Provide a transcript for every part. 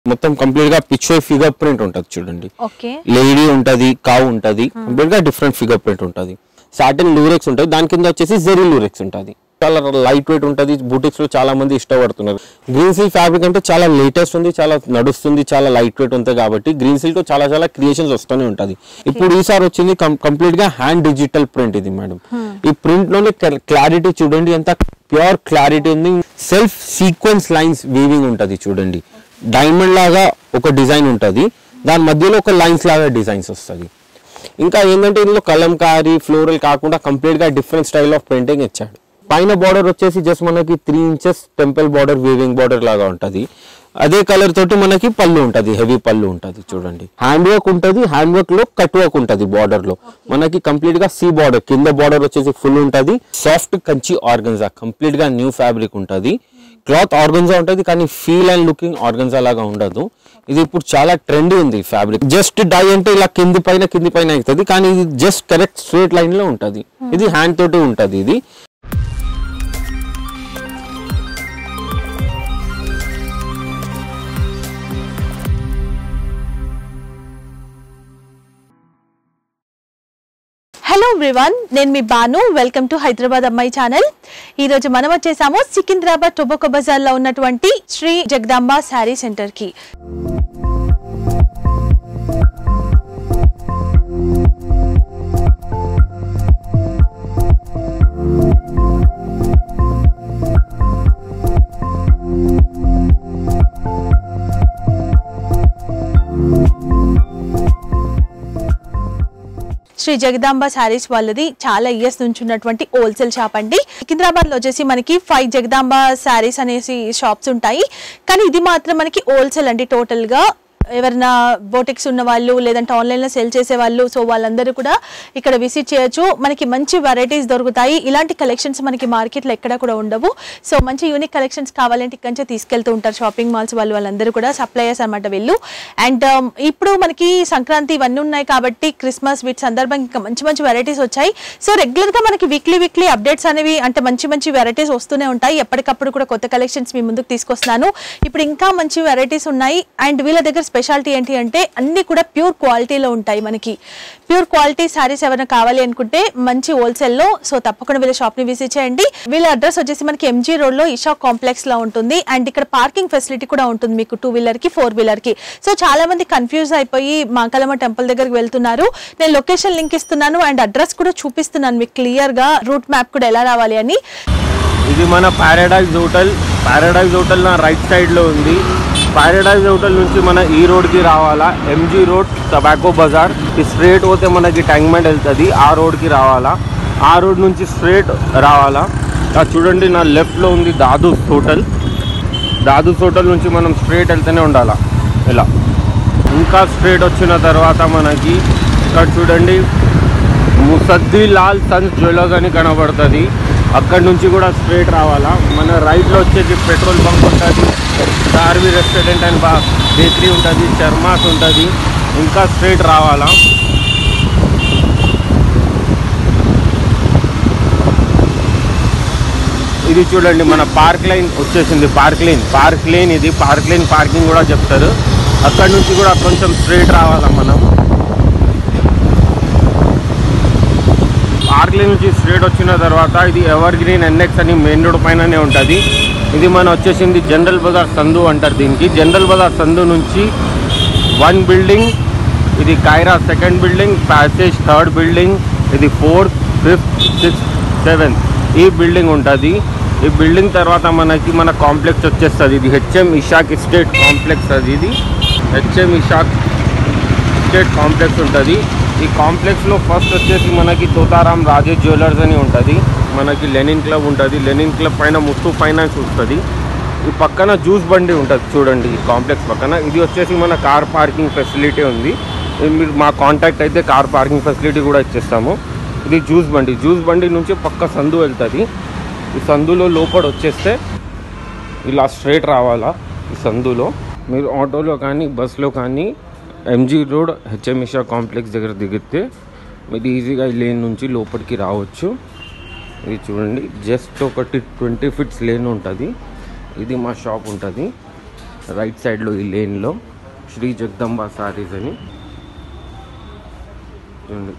మొత్తం కంప్లీట్ గా picture figure print ఉంటుంది చూడండి ఓకే లేడీ ఉంటది కావు ఉంటది కంప్లీట్ గా డిఫరెంట్ ఫిగర్ ప్రింట్ ఉంటది సాటిన్ లూరెక్స్ ఉంటుంది దాని కింద వచ్చేసి జెరీ లూరెక్స్ ఉంటుంది చాలా లైట్ వెయిట్ ఉంటుంది బూటిక్స్ లో చాలా మంది ఇష్టపడుతున్నారు గ్రీన్ సిల్క్ ఫ్యాబ్రిక్ అంటే చాలా లేటెస్ట్ ఉంది చాలా నడుస్తుంది చాలా లైట్ వెయిట్ ఉంటుంది కాబట్టి గ్రీన్ సిల్క్ లో చాలా చాలా క్రియేషన్స్ వస్తూనే ఉంటది ఇప్పుడు ఈసారి వచ్చింది కంప్లీట్ గా హ్యాండ్ డిజిటల్ ప్రింట్ ఇది మేడం ఈ ప్రింట్ లోనే క్లారిటీ చూడండి ఎంత ప్యూర్ క్లారిటీ ఉంది సెల్ఫ్ సీక్వెన్స్ లైన్స్ వీవింగ్ ఉంటది చూడండి డైమండ్ లాగా ఒక డిజైన్ ఉంటది దాని మధ్యలో ఒక లైన్స్ లాగా డిజైన్స్ వస్తుంది ఇంకా ఏంటంటే ఇందులో కలంకారీ ఫ్లోరల్ కాకుండా కంప్లీట్ గా డిఫరెంట్ స్టైల్ ఆఫ్ పెయింటింగ్ ఇచ్చాడు పైన బార్డర్ వచ్చేసి జస్ట్ మనకి three inches temple border weaving border లాగా ఉంటది అదే కలర్ తోటి మనకి పళ్ళు ఉంటది హెవీ పళ్ళు ఉంటది చూడండి హ్యాండ్ వర్క్ ఉంటది హ్యాండ్ వర్క్ లో కట్ వర్క్ ఉంటది బార్డర్ లో మనకి కంప్లీట్ గా సి బార్డర్ కింద బార్డర్ వచ్చేసి ఫుల్ ఉంటది సాఫ్ట్ కంచి ఆర్గన్జా కంప్లీట్ గా న్యూ ఫ్యాబ్రిక్ ఉంటది క్లాత్ ఆర్గన్జా ఉంటది కానీ ఫీల్ అండ్ లుకింగ్ ఆర్గన్జా లాగా ఉండదు ఇది ఇప్పుడు చాలా ట్రెండీ ఉంది ఫ్యాబ్రిక్ జస్ట్ డై అంటే ఇలా కింది పైన కింది పైన అవుతుంది కానీ ఇది జస్ట్ కరెక్ట్ స్ట్రేట్ లైన్ లో ఉంటది ఇది హ్యాండ్ తోటి ఉంటది ఇది హలో ఎవ్రీవన్ నేను మీ బాను వెల్కమ్ టు హైదరాబాద్ అమ్మాయి ఛానల్ ఈ రోజు మనం వచ్చేసాము సికింద్రాబాద్ టొబాకో బజార్ లో ఉన్నటువంటి శ్రీ జగదాంబ శారీ సెంటర్ కి శ్రీ జగదాంబ శారీస్ వాళ్ళది చాలా ఇయర్స్ నుంచి ఉన్నటువంటి హోల్సేల్ షాప్ అండి సికింద్రాబాద్ లో వచ్చేసి మనకి ఫైవ్ జగదాంబ శారీస్ అనేసి షాప్స్ ఉంటాయి కానీ ఇది మాత్రం మనకి హోల్సేల్ అండి టోటల్ గా ఎవరైనా బోటిక్స్ ఉన్న వాళ్ళు లేదంటే ఆన్లైన్లో సెల్ చేసే వాళ్ళు సో వాళ్ళందరూ కూడా ఇక్కడ విజిట్ చేయొచ్చు మనకి మంచి వెరైటీస్ దొరుకుతాయి ఇలాంటి కలెక్షన్స్ మనకి మార్కెట్లో ఎక్కడ కూడా ఉండవు సో మంచి యూనిక్ కలెక్షన్స్ కావాలంటే ఇక్కడి నుంచే తీసుకెళ్తూ ఉంటారు షాపింగ్ మాల్స్ వాళ్ళు వాళ్ళందరూ కూడా సప్లయర్స్ అనమాట వీళ్ళు అండ్ ఇప్పుడు మనకి సంక్రాంతి ఇవన్నీ ఉన్నాయి కాబట్టి క్రిస్మస్ వీటి సందర్భంగా ఇంకా మంచి మంచి వెరైటీస్ వచ్చాయి సో రెగ్యులర్గా మనకి వీక్లీ వీక్లీ అప్డేట్స్ అనేవి అంటే మంచి మంచి వెరైటీస్ వస్తూనే ఉంటాయి ఎప్పటికప్పుడు కూడా కొత్త కలెక్షన్స్ మీ ముందుకు తీసుకొస్తున్నాను ఇప్పుడు ఇంకా మంచి వెరైటీస్ ఉన్నాయి అండ్ వీళ్ళ దగ్గర స్పెషాలిటీ ఏంటి అంటే అన్ని కూడా ప్యూర్ క్వాలిటీలో ఉంటాయి మనకి ప్యూర్ క్వాలిటీ శారీస్ ఎవరైనా కావాలి అనుకుంటే మంచి హోల్సేల్లో సో తప్పకుండా వీళ్ళ షాప్ని విజిట్ చేయండి వీళ్ళ అడ్రస్ వచ్చేసి మనకి ఎంజీ రోడ్లో ఇషా కాంప్లెక్స్ లో ఉంటుంది అండ్ ఇక్కడ పార్కింగ్ ఫెసిలిటీ కూడా ఉంటుంది మీకు టూ వీలర్ కి ఫోర్ వీలర్ కి సో చాలా మంది కన్ఫ్యూజ్ అయిపోయి మాకలమ్మ టెంపుల్ దగ్గరికి వెళ్తున్నారు నేను లొకేషన్ లింక్ ఇస్తున్నాను అండ్ అడ్రస్ కూడా చూపిస్తున్నాను మీకు క్లియర్ గా రూట్ మ్యాప్ కూడా ఎలా రావాలి అని ఇది మన పారాడైజ్ హోటల్ పారాడైజ్ హోటల్ నా రైట్ సైడ్లో ఉంది పారాడైజ్ హోటల్ నుంచి మన ఈ రోడ్కి రావాలా ఎంజీ రోడ్ టబాకో బజార్ ఈ స్ట్రేట్ పోతే మనకి ట్యాంక్మెంట్ వెళ్తుంది ఆ రోడ్కి రావాలా ఆ రోడ్ నుంచి స్ట్రేట్ రావాలా ఆ చూడండి నా లెఫ్ట్లో ఉంది దాదూస్ హోటల్ దాదూస్ హోటల్ నుంచి మనం స్ట్రేట్ వెళ్తూనే ఉండాలా ఇలా ఇంకా స్ట్రేట్ వచ్చిన తర్వాత మనకి ఇక్కడ చూడండి ముసద్ది లాల్ సన్స్ జ్యువెలర్స్ అని కనబడుతుంది అక్కడ నుంచి కూడా స్ట్రేట్ రావాలా మన రైట్లో వచ్చేసి పెట్రోల్ బంక్ ఉంటుంది దార్వి రెస్టారెంట్ అండ్ బా బేకరీ ఉంటుంది చర్మాస్ ఉంటుంది ఇంకా స్ట్రేట్ రావాలా ఇది చూడండి మన పార్క్ లైన్ వచ్చేసింది పార్క్ లైన్ పార్క్ లైన్ ఇది పార్క్ లైన్ పార్కింగ్ కూడా చెప్తారు అక్కడ నుంచి కూడా కొంచెం స్ట్రేట్ రావాలా మనం పార్క్ లైన్ నుంచి స్ట్రేట్ వచ్చిన తర్వాత ఇది ఎవర్ గ్రీన్ ఎన్ఎక్స్ అని మెయిన్ రోడ్ పైననే ఉంటుంది ఇది మన వచ్చేసింది జనరల్ బజార్ సందు అంటారు దీనికి జనరల్ బజార్ సందు నుంచి వన్ బిల్డింగ్ ఇది కైరా second building passage third building ఇది ఫోర్త్ ఫిఫ్త్ సిక్స్త్ సెవెంత్ ఈ బిల్డింగ్ ఉంటుంది ఈ బిల్డింగ్ తర్వాత మనకి మన కాంప్లెక్స్ వచ్చేస్తుంది ఇది హెచ్ఎం ఇషాక్ ఎస్టేట్ కాంప్లెక్స్ అది ఇది హెచ్ఎం ఇషాక్ ఎస్టేట్ కాంప్లెక్స్ ఉంటుంది ఈ కాంప్లెక్స్లో ఫస్ట్ వచ్చేసి మనకి తోతారాం రాజేష్ జ్యువెలర్స్ అని ఉంటుంది మనకి లెనిన్ క్లబ్ ఉంటుంది లెనిన్ క్లబ్ పైన ముత్తు ఫైనాన్స్ వస్తుంది ఈ పక్కన జ్యూస్ బండి ఉంటుంది చూడండి ఈ కాంప్లెక్స్ పక్కన ఇది వచ్చేసి మన కార్ పార్కింగ్ ఫెసిలిటీ ఉంది ఇది మీరు మా కాంటాక్ట్ అయితే కార్ పార్కింగ్ ఫెసిలిటీ కూడా ఇచ్చేస్తాము ఇది జ్యూస్ బండి జ్యూస్ బండి నుంచి పక్క సందు వెళ్తుంది ఈ సందులో లోపల వచ్చేస్తే ఇలా స్ట్రైట్ రావాలా ఈ సందులో మీరు ఆటోలో కానీ బస్సులో కానీ ఎంజీ రోడ్ హెచ్ఎంఇషా కాంప్లెక్స్ దగ్గర దిగితే మీరు ఈజీగా ఈ లేన్ నుంచి లోపలికి రావచ్చు ఇది చూడండి జస్ట్ ఒకటి ట్వంటీ ఫిట్స్ లేన్ ఉంటుంది ఇది మా షాప్ ఉంటుంది రైట్ సైడ్లో ఈ లేన్లో శ్రీ జగదంబ సారీస్ అని చూడండి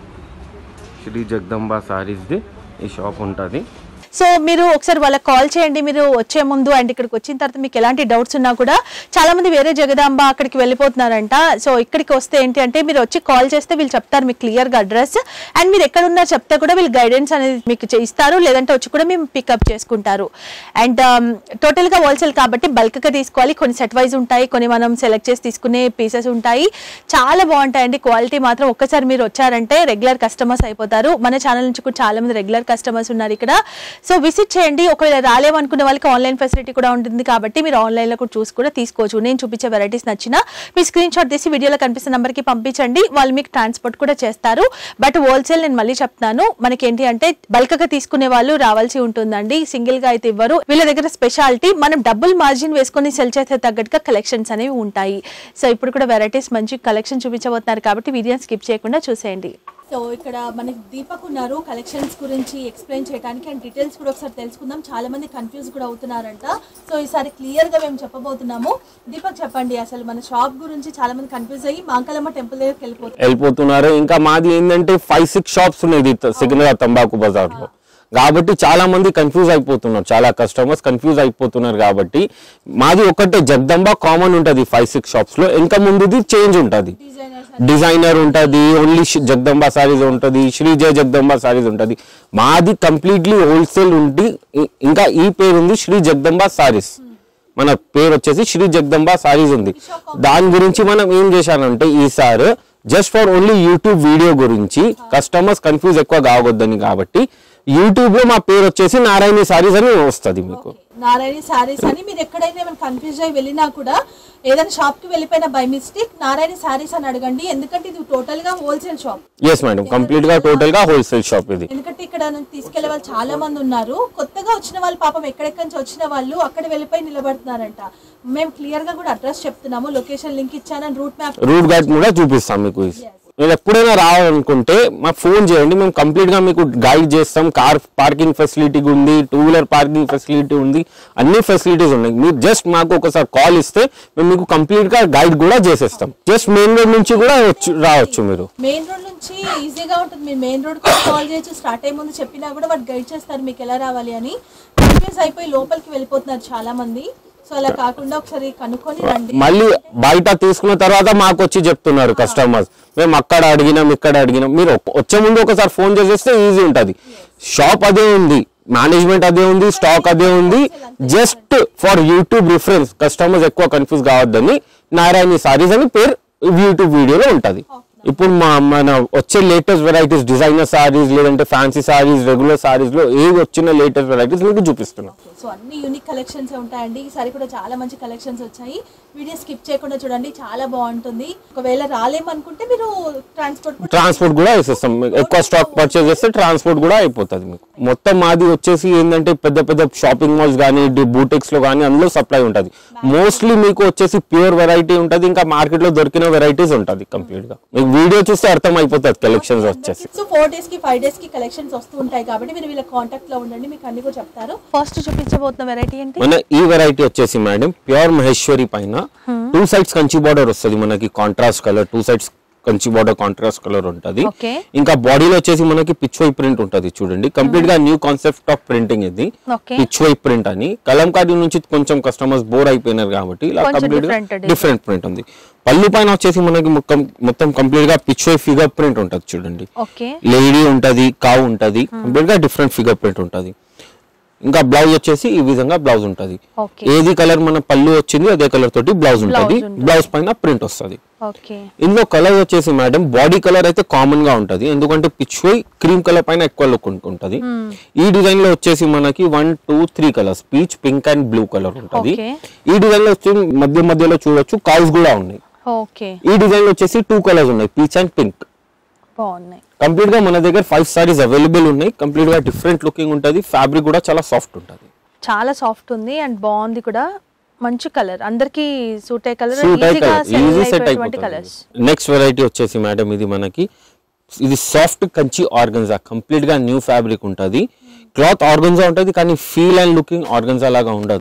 శ్రీ జగదంబ సారీస్ది ఈ షాప్ ఉంటుంది సో మీరు ఒకసారి వాళ్ళకి కాల్ చేయండి మీరు వచ్చే ముందు అండ్ ఇక్కడికి వచ్చిన తర్వాత మీకు ఎలాంటి డౌట్స్ ఉన్నా కూడా చాలా మంది వేరే జగదాంబ అక్కడికి వెళ్ళిపోతున్నారంట సో ఇక్కడికి వస్తే ఏంటి అంటే మీరు వచ్చి కాల్ చేస్తే వీళ్ళు చెప్తారు మీకు క్లియర్గా అడ్రస్ అండ్ మీరు ఎక్కడ ఉన్నా చెప్తే కూడా వీళ్ళు గైడెన్స్ అనేది మీకు చే- ఇస్తారు లేదంటే వచ్చి కూడా మేము పికప్ చేసుకుంటారు అండ్ టోటల్గా హోల్సేల్ కాబట్టి బల్క్గా తీసుకోవాలి కొన్ని సెట్ వైజ్ ఉంటాయి కొన్ని మనం సెలెక్ట్ చేసి తీసుకునే పీసెస్ ఉంటాయి చాలా బాగుంటాయండి క్వాలిటీ మాత్రం ఒక్కసారి మీరు వచ్చారంటే రెగ్యులర్ కస్టమర్స్ అయిపోతారు మన ఛానల్ నుంచి కూడా చాలా మంది రెగ్యులర్ కస్టమర్స్ ఉన్నారు ఇక్కడ సో విజిట్ చేయండి ఒకవేళ రాలేమనుకునే వాళ్ళకి ఆన్లైన్ ఫెసిలిటీ కూడా ఉంటుంది కాబట్టి మీరు ఆన్లైన్లో కూడా చూసి కూడా తీసుకోవచ్చు నేను చూపించే వెరైటీస్ నచ్చినా మీ స్క్రీన్ షాట్ తీసి వీడియోలో కనిపిస్తున్న నెంబర్కి పంపించండి వాళ్ళు మీకు ట్రాన్స్పోర్ట్ కూడా చేస్తారు బట్ హోల్సేల్ నేను మళ్ళీ చెప్తాను మనకి ఏంటి అంటే బల్క్గా తీసుకునే వాళ్ళు రావాల్సి ఉంటుందండి సింగిల్ గా అయితే ఇవ్వరు వీళ్ళ దగ్గర స్పెషాలిటీ మనం డబుల్ మార్జిన్ వేసుకొని సెల్ చేసే తగ్గట్టుగా కలెక్షన్స్ అనేవి ఉంటాయి సో ఇప్పుడు కూడా వెరైటీస్ మంచి కలెక్షన్ చూపించబోతున్నారు కాబట్టి వీడియోని స్కిప్ చేయకుండా చూసేయండి సో ఇక్కడ మనకి దీపక్ ఉన్నారు కలెక్షన్స్ గురించి ఎక్స్ప్లెయిన్ చేయడానికి అండ్ డీటెయిల్స్ కూడా ఒకసారి తెలుసుకుందాం చాలా మంది కన్ఫ్యూజ్ కూడా అవుతున్నారంట సో ఈసారి క్లియర్ గా మేము చెప్పబోతున్నాము దీపక్ చెప్పండి అసలు మన షాప్ గురించి చాలా మంది కన్ఫ్యూజ్ అయ్యి మాంకలమ్మ టెంపుల్ దగ్గరికి వెళ్ళిపోతున్నారు వెళ్ళిపోతున్నారు ఇంకా మాది ఏంటంటే ఫైవ్ సిక్స్ షాప్స్ ఉన్నాయి ఇది సికింద్రాబాద్ తంబాకు బజార్ లో కాబట్టి చాలా మంది కన్ఫ్యూజ్ అయిపోతున్నారు చాలా కస్టమర్స్ కన్ఫ్యూజ్ అయిపోతున్నారు కాబట్టి మాది ఒకటే జగదంబ కామన్ ఉంటది ఫైవ్ సిక్స్ షాప్స్ లో ఇంకా ముందుది చేంజ్ ఉంటది డిజైనర్స్ డిజైనర్ ఉంటది ఓన్లీ జగదంబ సారీస్ ఉంటది శ్రీ జయ జగదంబ సారీస్ ఉంటది మాది కంప్లీట్లీ హోల్సేల్ ఉండి ఇ- ఇంకా ఈ పేరు ఉంది శ్రీ జగదంబ సారీస్ మన పేరు వచ్చేసి శ్రీ జగదంబ సారీస్ ఉంది దాని గురించి మనం ఏం చేశానంటే ఈసారి just for only YouTube video గురించి కస్టమర్స్ కన్ఫ్యూజ్ ఎక్కువ కావద్దని కాబట్టి యూట్యూబ్ లో మా పేరు వచ్చేసి నారాయణి సారీస్ అని వస్తది మీకు నారాయణ శారీస్ అని మీరు ఎక్కడైనా ఏమైనా కన్ఫ్యూజ్ అయ్యి వెళ్ళినా కూడా ఏదైనా షాప్ కి వెళ్ళిపోయినా బై మిస్టేక్ నారాయణ శారీస్ అని అడగండి ఎందుకంటే ఇది టోటల్ గా wholesale shop yes madam complete గా టోటల్ గా హోల్సేల్ షాప్ ఇది ఎందుకంటే ఇక్కడ నుంచి తీసుకెళ్లే వాళ్ళు చాలా మంది ఉన్నారు కొత్తగా వచ్చిన వాళ్ళు పాపం ఎక్కడెక్కడి నుంచి వచ్చిన వాళ్ళు అక్కడ వెళ్ళిపోయి నిలబడుతున్నారంట మేము క్లియర్ గా కూడా అడ్రస్ చెప్తున్నాము లొకేషన్ లింక్ ఇచ్చాను రూట్ మ్యాప్ రూట్ గైడ్ కూడా చూపిస్తాం మీకు మీరు ఎప్పుడైనా రావాలనుకుంటే మాకు ఫోన్ చేయండి మేము కంప్లీట్ గా మీకు గైడ్ చేస్తాం కార్ పార్కింగ్ ఫెసిలిటీ ఉంది టూ వీలర్ పార్కింగ్ ఫెసిలిటీ ఉంది అన్ని ఫెసిలిటీస్ ఉన్నాయి మీరు జస్ట్ మాకు ఒకసారి కాల్ ఇస్తే మేము మీకు కంప్లీట్ గా గైడ్ కూడా చేసేస్తాం జస్ట్ మెయిన్ రోడ్ నుంచి కూడా వచ్చు- రావచ్చు మీరు మెయిన్ రోడ్ నుంచి ఈజీగా ఉంటుంది మీరు మెయిన్ రోడ్ కాల్ చేయొచ్చు స్టార్ట్ అయ్యే ముందు చెప్పినా కూడా వాడు గైడ్ చేస్తారు మీకు ఎలా రావాలి అని కన్ఫ్యూజ్ అయిపోయి లోపలికి వెళ్ళిపోతున్నారు చాలా మంది సో అలా కాకుండా ఒకసారి కనుక్కొని రండి మళ్ళీ బయట తీసుకున్న తర్వాత మాకు వచ్చి చెప్తున్నారు కస్టమర్స్ మేము అక్కడ అడిగినాం ఇక్కడ అడిగినాం మీరు ఒక్క- వచ్చే ముందు ఒకసారి ఫోన్ చేసేస్తే ఈజీ ఉంటది షాప్ అదే ఉంది మేనేజ్మెంట్ అదే ఉంది స్టాక్ అదే ఉంది just for YouTube reference customers ఎక్కువ కన్ఫ్యూజ్ కావద్దని నారాయణి సారీస్ అని పేరు యూట్యూబ్ వీడియోలో ఉంటది ఇప్పుడు మా మన వచ్చే లేటెస్ట్ వెరైటీస్ డిజైనర్ సారీస్ లేదంటే ఫ్యాన్సీ సారీస్ రెగ్యులర్ సారీస్ లో ఏది వచ్చిన లేటెస్ట్ వెరైటీస్ మీకు చూపిస్తున్నాం సో అన్ని యూనిక్ కలెక్షన్స్ ఉంటాయండి ఈసారి కూడా చాలా మంచి కలెక్షన్స్ వచ్చాయి వీడియో స్కిప్ చేయకుండా చూడండి చాలా బాగుంటుంది ఒకవేళ రాలేమనుకుంటే మీరు ట్రాన్స్పోర్ట్ కూడా ట్రాన్స్పోర్ట్ కూడా వేసేస్తాం మీకు ఎక్కువ స్టాక్ పర్చేస్ చేస్తే ట్రాన్స్పోర్ట్ కూడా అయిపోతుంది మీకు మొత్తం మాది వచ్చేసి ఏంటంటే పెద్ద పెద్ద షాపింగ్ మాల్స్ కానీ బూటెక్స్ లో కానీ అందులో సప్లై ఉంటుంది మోస్ట్లీ మీకు వచ్చేసి ప్యూర్ వెరైటీ ఉంటుంది ఇంకా మార్కెట్ లో దొరికిన వెరైటీస్ ఉంటుంది కంప్లీట్ గా మీకు వీడియో చూస్తే అర్థం అయిపోతుంది కలెక్షన్స్ వచ్చేసి సో ఫోర్ డేస్ కి ఫైవ్ డేస్ కి కలెక్షన్స్ వస్తూ ఉంటాయి కాబట్టి మీరు వీళ్ళ కాంటాక్ట్ లో ఉండండి మీకు అన్ని కూడా చెప్తారు ఫస్ట్ చూపించబోతున్న వెరైటీ ఏంటి మన ఈ వెరైటీ వచ్చేసి మేడం ప్యూర్ మహేశ్వరి పైన టూ సైడ్స్ కంచి బార్డర్ వస్తుంది మనకి contrast colour two sides Kanchi border contrast colour ఉంటది Okay. ఇంకా బాడీలో వచ్చేసి మనకి పిచ్ వై ప్రింట్ ఉంటది చూడండి కంప్లీట్ గా న్యూ కాన్సెప్ట్ ఆఫ్ ప్రింటింగ్ ఇది Okay. పిచ్ వై ప్రింట్ అని కలంకారీ నుంచి కొంచెం కస్టమర్స్ బోర్ అయిపోయినారు కాబట్టి ఇలా కొంచెం కంప్లీట్ గా different డిఫరెంట్ ప్రింట్ ఉంది పళ్ళు పైన వచ్చేసి మనకి మొత్తం మొత్తం కంప్లీట్ గా పిచ్ వై ఫిగర్ ప్రింట్ ఉంటది చూడండి ఓకే లేడీ ఉంటది కావ్ ఉంటది కంప్లీట్ గా డిఫరెంట్ ఫిగర్ ప్రింట్ ఉంటది ఇంకా బ్లౌజ్ వచ్చేసి ఈ విధంగా బ్లౌజ్ ఉంటది ఓకే ఏది కలర్ మన పళ్ళు వచ్చింది అదే కలర్ తోటి బ్లౌజ్ ఉంటది ఉంటుంది. బ్లౌజ్ పైన ప్రింట్ వస్తది ఓకే ఇందులో కలర్ వచ్చేసి మేడం బాడీ కలర్ అయితే కామన్ గా ఉంటది ఎందుకంటే పిచ్వై క్రీమ్ కలర్ పైన ఎక్కువ లుక్ ఉంటది ఈ డిజైన్ లో వచ్చేసి మనకి one two three colours peach pink and blue colour ఉంటది Okay. ఈ డిజైన్ లో వచ్చి మధ్య మధ్యలో చూడొచ్చు కౌస్ కూడా ఉన్నాయి ఓకే ఈ డిజైన్ లో వచ్చేసి టూ కలర్స్ ఉన్నాయి పీచ్ అండ్ పింక్ బాగున్నాయి కంప్లీట్ గా మన దగ్గర ఫైవ్ సారీస్ అవైలబుల్ ఉన్నాయి కంప్లీట్ గా డిఫరెంట్ లుకింగ్ ఉంటది ఫ్యాబ్రిక్ కూడా చాలా సాఫ్ట్ ఉంటది చాలా సాఫ్ట్ ఉంది అండ్ బాగుంది కూడా మంచి కలర్ అందరికి సూట్ అయ్యే కలర్ సూట్ అయ్యే ఈజీగా కలర్ ఈజీ సెట్ అయిపోయేటువంటి కలర్స్ అయిపోతుంది నెక్స్ట్ వెరైటీ వచ్చేసి మేడం ఇది మనకి ఇది సాఫ్ట్ కంచి ఆర్గన్జా కంప్లీట్ గా న్యూ ఫ్యాబ్రిక్ ఉంటది క్లాత్ ఆర్గన్జా ఉంటది కానీ ఫీల్ అండ్ లుకింగ్ ఆర్గన్జా లాగా ఉండదు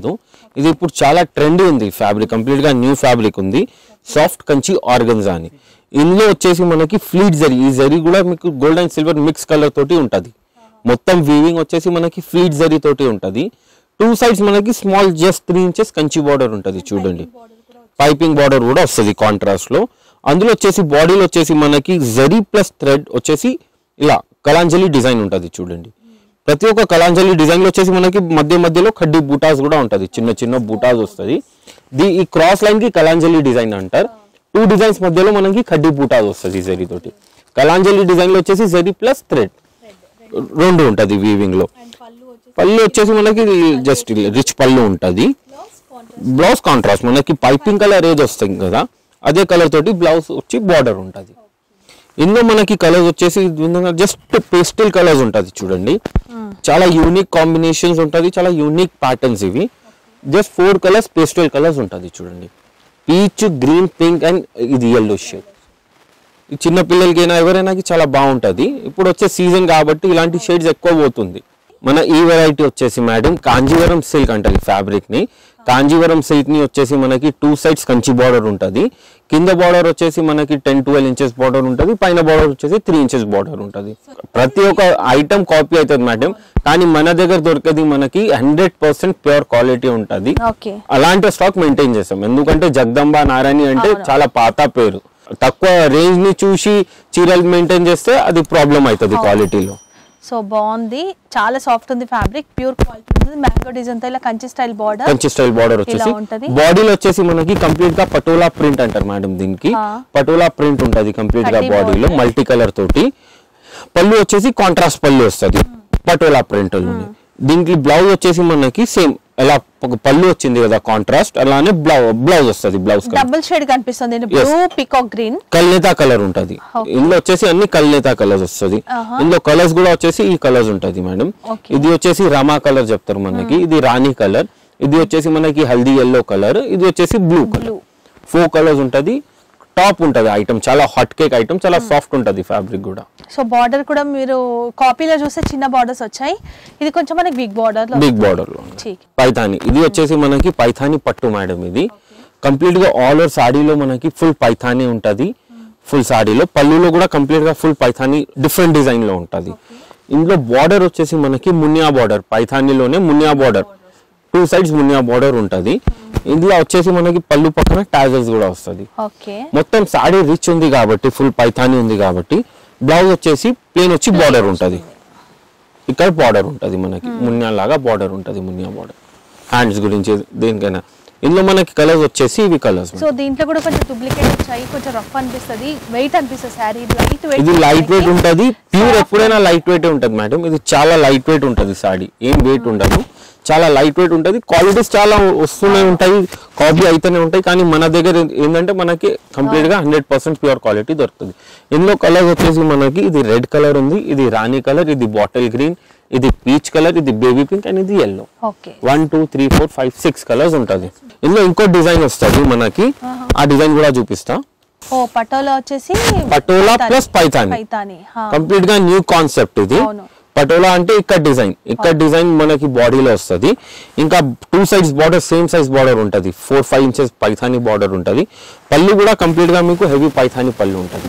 ఇది ఇప్పుడు చాలా ట్రెండీ ఉంది ఫ్యాబ్రిక్ కంప్లీట్ గా న్యూ ఫ్యాబ్రిక్ ఉంది సాఫ్ట్ కంచి ఆర్గన్జా అని ఇందులో వచ్చేసి మనకి ఫ్లీట్ జరీ ఈ జరీ కూడా మీకు gold and silver mix colour తోటి ఉంటది మొత్తం వీవింగ్ వచ్చేసి మనకి ఫ్లీట్ జరీ తోటి ఉంటది టూ సైడ్స్ మనకి small just three inches Kanchi border ఉంటది చూడండి పైపింగ్ బార్డర్ కూడా వస్తుంది కాంట్రాస్ట్ లో అందులో వచ్చేసి బాడీలో వచ్చేసి మనకి జరీ ప్లస్ థ్రెడ్ వచ్చేసి ఇలా కలాంజలి డిజైన్ ఉంటది చూడండి ప్రతి ఒక్క కలాంజలి డిజైన్ లో వచ్చేసి మనకి మధ్య మధ్యలో కడ్డీ బూటాస్ కూడా ఉంటది చిన్న చిన్న బూటాస్ వస్తుంది ది ఈ క్రాస్ లైన్ కి కలాంజలి డిజైన్ అంటారు టూ డిజైన్స్ మధ్యలో మనకి కడ్డీ బూటాస్ వస్తుంది జరీ తోటి కలాంజలి డిజైన్ లో వచ్చేసి జరీ ప్లస్ థ్రెడ్ రెండు ఉంటది వీవింగ్ లో పళ్ళు వచ్చేసి మనకి జస్ట్ రిచ్ పళ్ళు ఉంటది బ్లౌజ్ కాంట్రాస్ట్ మనకి పైపింగ్ కలర్ ఏది వస్తుంది కదా అదే కలర్ తోటి బ్లౌజ్ వచ్చి బార్డర్ ఉంటది ఇందులో మనకి కలర్స్ వచ్చేసి జస్ట్ పేస్టల్ కలర్స్ ఉంటది చూడండి చాలా యూనిక్ కాంబినేషన్స్ ఉంటది చాలా యూనిక్ ప్యాటర్న్స్ ఇవి just four colours pastel colours ఉంటది చూడండి పీచ్ గ్రీన్ పింక్ అండ్ ఇది ఎల్లో షేడ్ ఈ చిన్న పిల్లలకైనా ఎవరైనా చాలా బాగుంటది ఇప్పుడు వచ్చే సీజన్ కాబట్టి ఇలాంటి షేడ్స్ ఎక్కువ పోతుంది మన ఈ వెరైటీ వచ్చేసి మేడం కాంజీవరం సిల్క్ అంటారు ఈ ఫ్యాబ్రిక్ ని కాంజీవరం సిల్క్ ని వచ్చేసి మనకి టూ సైడ్స్ కంచి బార్డర్ ఉంటది కింద బార్డర్ వచ్చేసి మనకి టెన్ ట్వెల్వ్ ఇంచెస్ బార్డర్ ఉంటది పైన బార్డర్ వచ్చేసి త్రీ ఇంచెస్ బార్డర్ ఉంటది ప్రతి ఒక్క ఐటమ్ కాపీ అవుతుంది మేడం కానీ మన దగ్గర దొరికేది మనకి హండ్రెడ్ పర్సెంట్ ప్యూర్ క్వాలిటీ ఉంటది ఓకే అలాంటి స్టాక్ మెయింటైన్ చేస్తాం ఎందుకంటే జగదంబ నారాయణి అంటే చాలా పాత పేరు తక్కువ రేంజ్ ని చూసి చీరలు మెయింటైన్ చేస్తే అది ప్రాబ్లం అవుతుంది క్వాలిటీలో సో బాగుంది చాలా సాఫ్ట్ ఉంది ఫ్యాబ్రిక్ ప్యూర్ క్వాలిటీ ఉంది మ్యాంగో డిజైన్ తో ఇలా Kanchi style border Kanchi style border వచ్చేసి ఇలా ఉంటది. బాడీలో వచ్చేసి మనకి కంప్లీట్ గా పటోలా ప్రింట్ అంటారు మేడం దీనికి ఆ. పటోలా ప్రింట్ ఉంటది కంప్లీట్ గా Cutty బాడీలో border. మల్టీ కలర్ తోటి పళ్ళు వచ్చేసి కాంట్రాస్ట్ పళ్ళు వస్తుంది పటోలా ప్రింట్ దీనికి బ్లౌజ్ వచ్చేసి మనకి సేమ్ ఎలా ఒక పళ్ళు వచ్చింది కదా కాంట్రాస్ట్ అలానే బ్లౌజ్ బ్లౌజ్ వస్తుంది బ్లౌజ్ కలర్ డబుల్ షేడ్ కనిపిస్తుంది బ్లూ పికాక్ గ్రీన్ కల్నేతా కలర్ ఉంటది Okay. ఇందులో వచ్చేసి అన్ని కల్నేతా కలర్స్ వస్తుంది ఆహా. ఇందులో కలర్స్ కూడా వచ్చేసి ఈ కలర్స్ ఉంటది మేడం Okay. ఇది వచ్చేసి రమా కలర్ చెప్తారు మనకి ఇది రాణి కలర్ ఇది వచ్చేసి మనకి హల్దీ ఎల్లో కలర్ ఇది వచ్చేసి blue colour Blue. Four colours ఉంటది టాప్ ఉంటది ఐటమ్ చాలా హాట్ కేక్ ఐటమ్ చాలా సాఫ్ట్ ఉంటది ఫ్యాబ్రిక్ కూడా సో బార్డర్ కూడా మీరు కాపీలో చూస్తే చిన్న బార్డర్స్ వచ్చాయి ఇది కొంచెం మనకి బిగ్ బార్డర్ లో బిగ్ బార్డర్ లో ठीक పైథాని ఇది వచ్చేసి మనకి పైథాని పట్టు మేడం ఇది కంప్లీట్ గా ఆల్ ఓవర్ సాడీలో మనకి ఫుల్ పైథాని ఉంటది ఫుల్ సాడీలో పళ్ళులో కూడా కంప్లీట్ గా ఫుల్ పైథాని డిఫరెంట్ డిజైన్ లో ఉంటది ఇందులో బార్డర్ వచ్చేసి మనకి మున్యా బార్డర్ పైథానీలోనే Muniya border two sides Muniya border ఉంటది ఇందులో వచ్చేసి మనకి పళ్ళు పక్కన టాజర్స్ కూడా వస్తది ఓకే మొత్తం సాడీ రిచ్ ఉంది కాబట్టి ఫుల్ పైథాని ఉంది కాబట్టి బ్లౌజ్ వచ్చేసి ప్లేన్ వచ్చి బార్డర్ ఉంటది ఇక్కడ బార్డర్ ఉంటది మనకి మున్యా లాగా బార్డర్ ఉంటది మున్యా బార్డర్ హ్యాండ్స్ గురించి దేనికైనా ఇందులో మనకి కలర్స్ వచ్చేసి ఇవి కలర్స్ సో దీంట్లో కూడా కొంచెం డూప్లికేట్ వచ్చాయి కొంచెం రఫ్ అనిపిస్తుంది వెయిట్ అనిపిస్తుంది శారీ లైట్ వెయిట్ ఇది లైట్ వెయిట్ ఉంటది ప్యూర్ ఎప్పుడైనా లైట్ వెయిట్ ఉంటది మేడం ఇది చాలా లైట్ వెయిట్ ఉంటది సాడీ ఏం వెయిట్ ఉండదు చాలా లైట్ వెయిట్ ఉంటది క్వాలిటీస్ చాలా వస్తూనే ఉంటాయి కాపీ అయితేనే ఉంటాయి కానీ మన దగ్గర ఏంటంటే మనకి కంప్లీట్ గా హండ్రెడ్ పర్సెంట్ ప్యూర్ క్వాలిటీ దొరుకుతుంది ఇందులో కలర్ వచ్చేసి మనకి ఇది రెడ్ కలర్ ఉంది ఇది రాణి కలర్ ఇది బాటిల్ గ్రీన్ ఇది పీచ్ కలర్ ఇది బేబీ పింక్ అండ్ ఇది yellow okay one two three four five six colours ఉంటది ఇందులో ఇంకో డిజైన్ వస్తుంది మనకి ఆ డిజైన్ కూడా చూపిస్తా ఓ పటోలా వచ్చేసి పటోలా ప్లస్ పైథాని పైతాని హా. కంప్లీట్ గా న్యూ కాన్సెప్ట్ ఇది అవును. పటోలా అంటే ఇక్కడ డిజైన్ ఇక్కడ డిజైన్ మనకి బాడీలో వస్తది ఇంకా two sides border same size border ఉంటది four five inches Paithani border ఉంటది పళ్ళు కూడా కంప్లీట్ గా మీకు హెవీ పైథాని పళ్ళు ఉంటది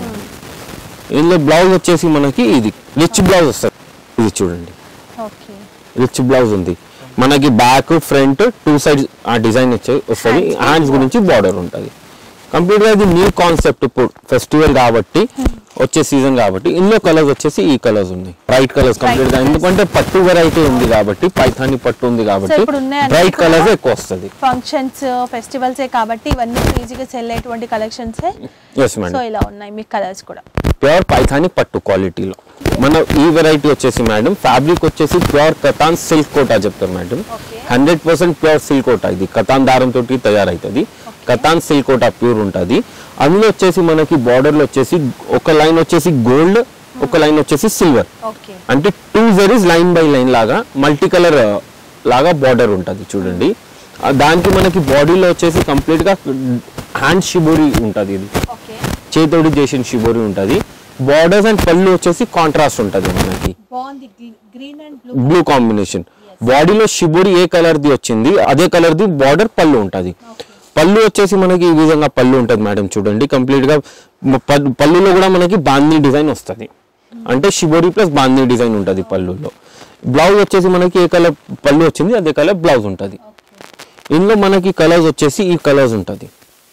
ఇందులో బ్లౌజ్ వచ్చేసి మనకి ఇది రిచ్ బ్లౌజ్ వస్తుంది ఇది చూడండి ఓకే రిచ్ బ్లౌజ్ ఉంది మనకి బ్యాక్ ఫ్రంట్ టూ సైడ్స్ ఆ డిజైన్ వచ్చే వస్తుంది హ్యాండ్స్ గురించి బార్డర్ ఉంటుంది కంప్లీట్ గా ఇది న్యూ కాన్సెప్ట్ ఇప్పుడు ఫెస్టివల్ కాబట్టి వచ్చే సీజన్ కాబట్టి ఇందులో కలర్స్ వచ్చేసి ఈ కలర్స్ ఉన్నాయి బ్రైట్ కలర్స్ కంప్లీట్ గా ఎందుకంటే పట్టు వెరైటీ ఉంది కాబట్టి పైథాని పట్టు ఉంది కాబట్టి ఇప్పుడు ఉన్నాయన్నీ బ్రైట్ కూడా- కలర్స్ ఎక్కువ వస్తుంది ఫంక్షన్స్ ఫెస్టివల్సే కాబట్టి ఇవన్నీ ఈజీగా సెల్ అయ్యేటువంటి కలెక్షన్స్ ఎస్ మేడం సో ఇలా ఉన్నాయి మీ కలర్స్ కూడా ప్యూర్ పైథాని పట్టు క్వాలిటీలో మన ఈ వెరైటీ వచ్చేసి మేడం ఫ్యాబ్రిక్ వచ్చేసి ప్యూర్ కతాన్ సిల్క్ కోటా చెప్తారు madam hundred percent pure silk Kota ఇది కతాన్ దారం తోటి తయారవుతుంది కతాన్ సిల్క్ కోటా ప్యూర్ ఉంటుంది అందులో వచ్చేసి మనకి border లో వచ్చేసి ఒక లైన్ వచ్చేసి గోల్డ్ ఒక లైన్ వచ్చేసి సిల్వర్ ఓకే అంటే two zaris line by line లాగా మల్టీ కలర్ లాగా బార్డర్ ఉంటుంది చూడండి ఆ దానికి మనకి బాడీలో వచ్చేసి కంప్లీట్ గా హ్యాండ్ షిబోరి ఉంటుంది ఇది ఓకే చేతోడి చేసిన షిబోరి ఉంటుంది బార్డర్స్ అండ్ పళ్ళు వచ్చేసి కాంట్రాస్ట్ ఉంటుంది మనకి బాగుంది green and blue blue combination బాడీలో షిబోరి ఏ కలర్ ది వచ్చింది అదే కలర్ ది బార్డర్ పళ్ళు ఉంటది పళ్ళు వచ్చేసి మనకి ఈ విధంగా పళ్ళు ఉంటుంది మేడం చూడండి కంప్లీట్ గా మ- ప- పళ్ళులో కూడా మనకి బాందీ డిజైన్ వస్తుంది అంటే షిబోరి ప్లస్ బాందీ డిజైన్ ఉంటుంది పళ్ళులో బ్లౌజ్ వచ్చేసి మనకి ఏ కలర్ పళ్ళు వచ్చింది అదే కలర్ బ్లౌజ్ ఉంటుంది ఇందులో మనకి కలర్స్ వచ్చేసి ఈ కలర్స్ ఉంటుంది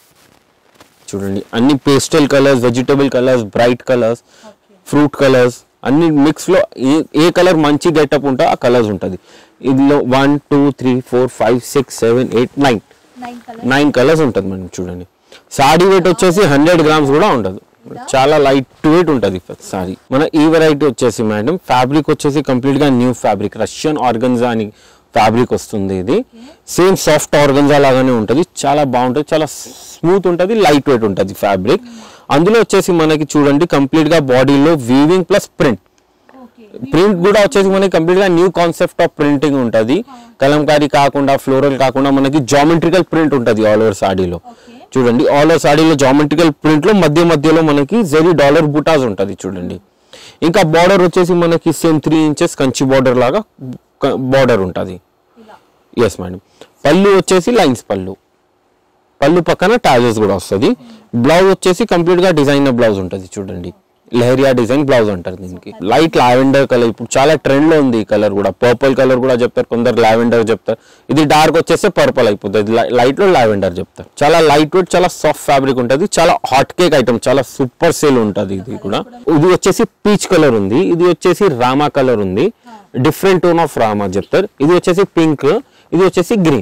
చూడండి అన్ని pastel colours vegetable colours bright colours fruit colours అన్ని మిక్స్ లో ఏ ఏ కలర్ మంచి గెటప్ ఉంటే ఆ కలర్స్ ఉంటుంది ఇందులో one two three four five six seven eight nine nine colours ఉంటుంది మనం చూడండి సాడీ వెయిట్ వచ్చేసి హండ్రెడ్ గ్రామ్స్ కూడా ఉండదు చాలా లైట్ వెయిట్ ఉంటుంది సారీ మన ఈ వెరైటీ వచ్చేసి మేడం ఫ్యాబ్రిక్ వచ్చేసి కంప్లీట్ గా న్యూ ఫ్యాబ్రిక్ రష్యన్ ఆర్గన్జా అని ఫ్యాబ్రిక్ వస్తుంది ఇది సేమ్ సాఫ్ట్ ఆర్గన్జా లాగానే ఉంటుంది చాలా బాగుంటుంది చాలా స్మూత్ ఉంటుంది లైట్ వెయిట్ ఉంటుంది ఫ్యాబ్రిక్ అందులో వచ్చేసి మనకి చూడండి కంప్లీట్ గా బాడీలో వీవింగ్ ప్లస్ ప్రింట్ ప్రింట్ కూడా వచ్చేసి మనకి కంప్లీట్ గా న్యూ కాన్సెప్ట్ ఆఫ్ ప్రింటింగ్ ఉంటుంది కలంకారీ కాకుండా ఫ్లోరల్ కాకుండా మనకి జామెట్రికల్ ప్రింట్ ఉంటుంది ఆల్ ఓవర్ సాడీలో చూడండి ఆల్ ఓవర్ సాడీలో జామెట్రికల్ ప్రింట్ లో మధ్య మధ్యలో మనకి జరీ డాలర్ బుటాస్ ఉంటుంది చూడండి ఇంకా బార్డర్ వచ్చేసి మనకి same three inches Kanchi border లాగా బార్డర్ ఉంటుంది ఎస్ మేడం పళ్ళు వచ్చేసి లైన్స్ పళ్ళు పళ్ళు పక్కన టాజెస్ కూడా వస్తుంది బ్లౌజ్ వచ్చేసి కంప్లీట్ గా డిజైనర్ బ్లౌజ్ ఉంటుంది చూడండి లెహరియా డిజైన్ బ్లౌజ్ అంటారు దీనికి లైట్ లావెండర్ కలర్ ఇప్పుడు చాలా ట్రెండ్ లో ఉంది ఈ కలర్ కూడా పర్పుల్ కలర్ కూడా చెప్తారు కొందరు లావెండర్ చెప్తారు ఇది డార్క్ వచ్చేస్తే పర్పుల్ అయిపోతుంది లైట్ లో లావెండర్ చెప్తారు చాలా లైట్ వెయిట్ చాలా సాఫ్ట్ ఫ్యాబ్రిక్ ఉంటుంది చాలా హాట్ కేక్ ఐటమ్ చాలా సూపర్ సేల్ ఉంటుంది ఇది కూడా ఇది వచ్చేసి పీచ్ కలర్ ఉంది ఇది వచ్చేసి రామా కలర్ ఉంది డిఫరెంట్ టోన్ ఆఫ్ రామా చెప్తారు ఇది వచ్చేసి పింక్ ఇది వచ్చేసి గ్రీన్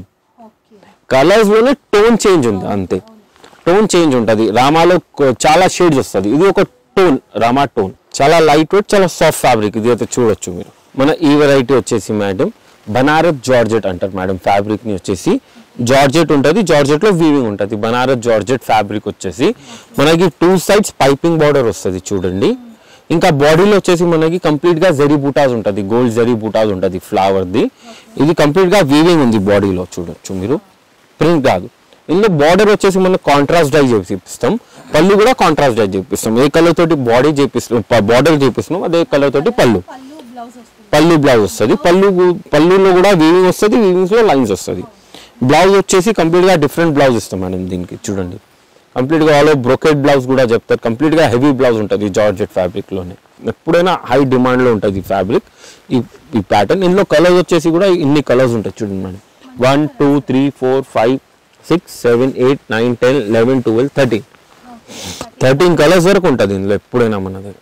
కలర్స్ లోనే టోన్ చేంజ్ ఉంది అంతే టోన్ చేంజ్ ఉంటుంది రామాలో కొ- చాలా షేడ్స్ వస్తుంది ఇది ఒక టోన్ రామా టోన్ చాలా లైట్ వెయిట్ చాలా సాఫ్ట్ ఫ్యాబ్రిక్ ఇది అయితే చూడొచ్చు మీరు మన ఈ వెరైటీ వచ్చేసి మేడం బనారస్ జార్జెట్ అంటారు మేడం ఫ్యాబ్రిక్ ని వచ్చేసి జార్జెట్ ఉంటుంది జార్జెట్ లో వీవింగ్ ఉంటుంది బనారస్ జార్జెట్ ఫ్యాబ్రిక్ వచ్చేసి మనకి టూ సైడ్స్ పైపింగ్ బార్డర్ వస్తుంది చూడండి ఇంకా బాడీలో వచ్చేసి మనకి కంప్లీట్ గా జరీ బూటాస్ ఉంటుంది గోల్డ్ జరీ బూటాస్ ఉంటుంది ఫ్లవర్ ది ఇది కంప్లీట్ గా వీవింగ్ ఉంది బాడీలో చూడొచ్చు మీరు ప్రింట్ కాదు ఇందులో బార్డర్ వచ్చేసి మనం కాంట్రాస్ట్ డై చేపిస్తాం పళ్ళు కూడా కాంట్రాస్ట్ డై చేపిస్తాం ఏ కలర్ తోటి బాడీ చేపిస్తాం బార్డర్ చేపిస్తున్నాం అదే కలర్ తోటి పళ్ళు పళ్ళు బ్లౌజ్ వస్తుంది పళ్ళు పళ్ళులో కూడా వీవింగ్ వస్తుంది వీవింగ్స్ లో లైన్స్ వస్తుంది బ్లౌజ్ వచ్చేసి కంప్లీట్ గా డిఫరెంట్ బ్లౌజ్ ఇస్తాం మేడం దీనికి చూడండి కంప్లీట్ గా ఆల్ బ్రొకెట్ బ్లౌజ్ కూడా చెప్తారు కంప్లీట్ గా హెవీ బ్లౌజ్ ఉంటుంది జార్జెట్ ఫ్యాబ్రిక్ లోనే ఎప్పుడైనా హై డిమాండ్ లో ఉంటుంది ఈ ఫ్యాబ్రిక్ ఈ ఈ ప్యాటర్న్ ఇందులో కలర్స్ వచ్చేసి కూడా ఇన్ని కలర్స్ ఉంటాయి చూడండి madam one two three four five six seven eight nine ten eleven twelve thirteen thirteen colours వరకు ఉంటుంది ఇందులో ఎప్పుడైనా మన దగ్గర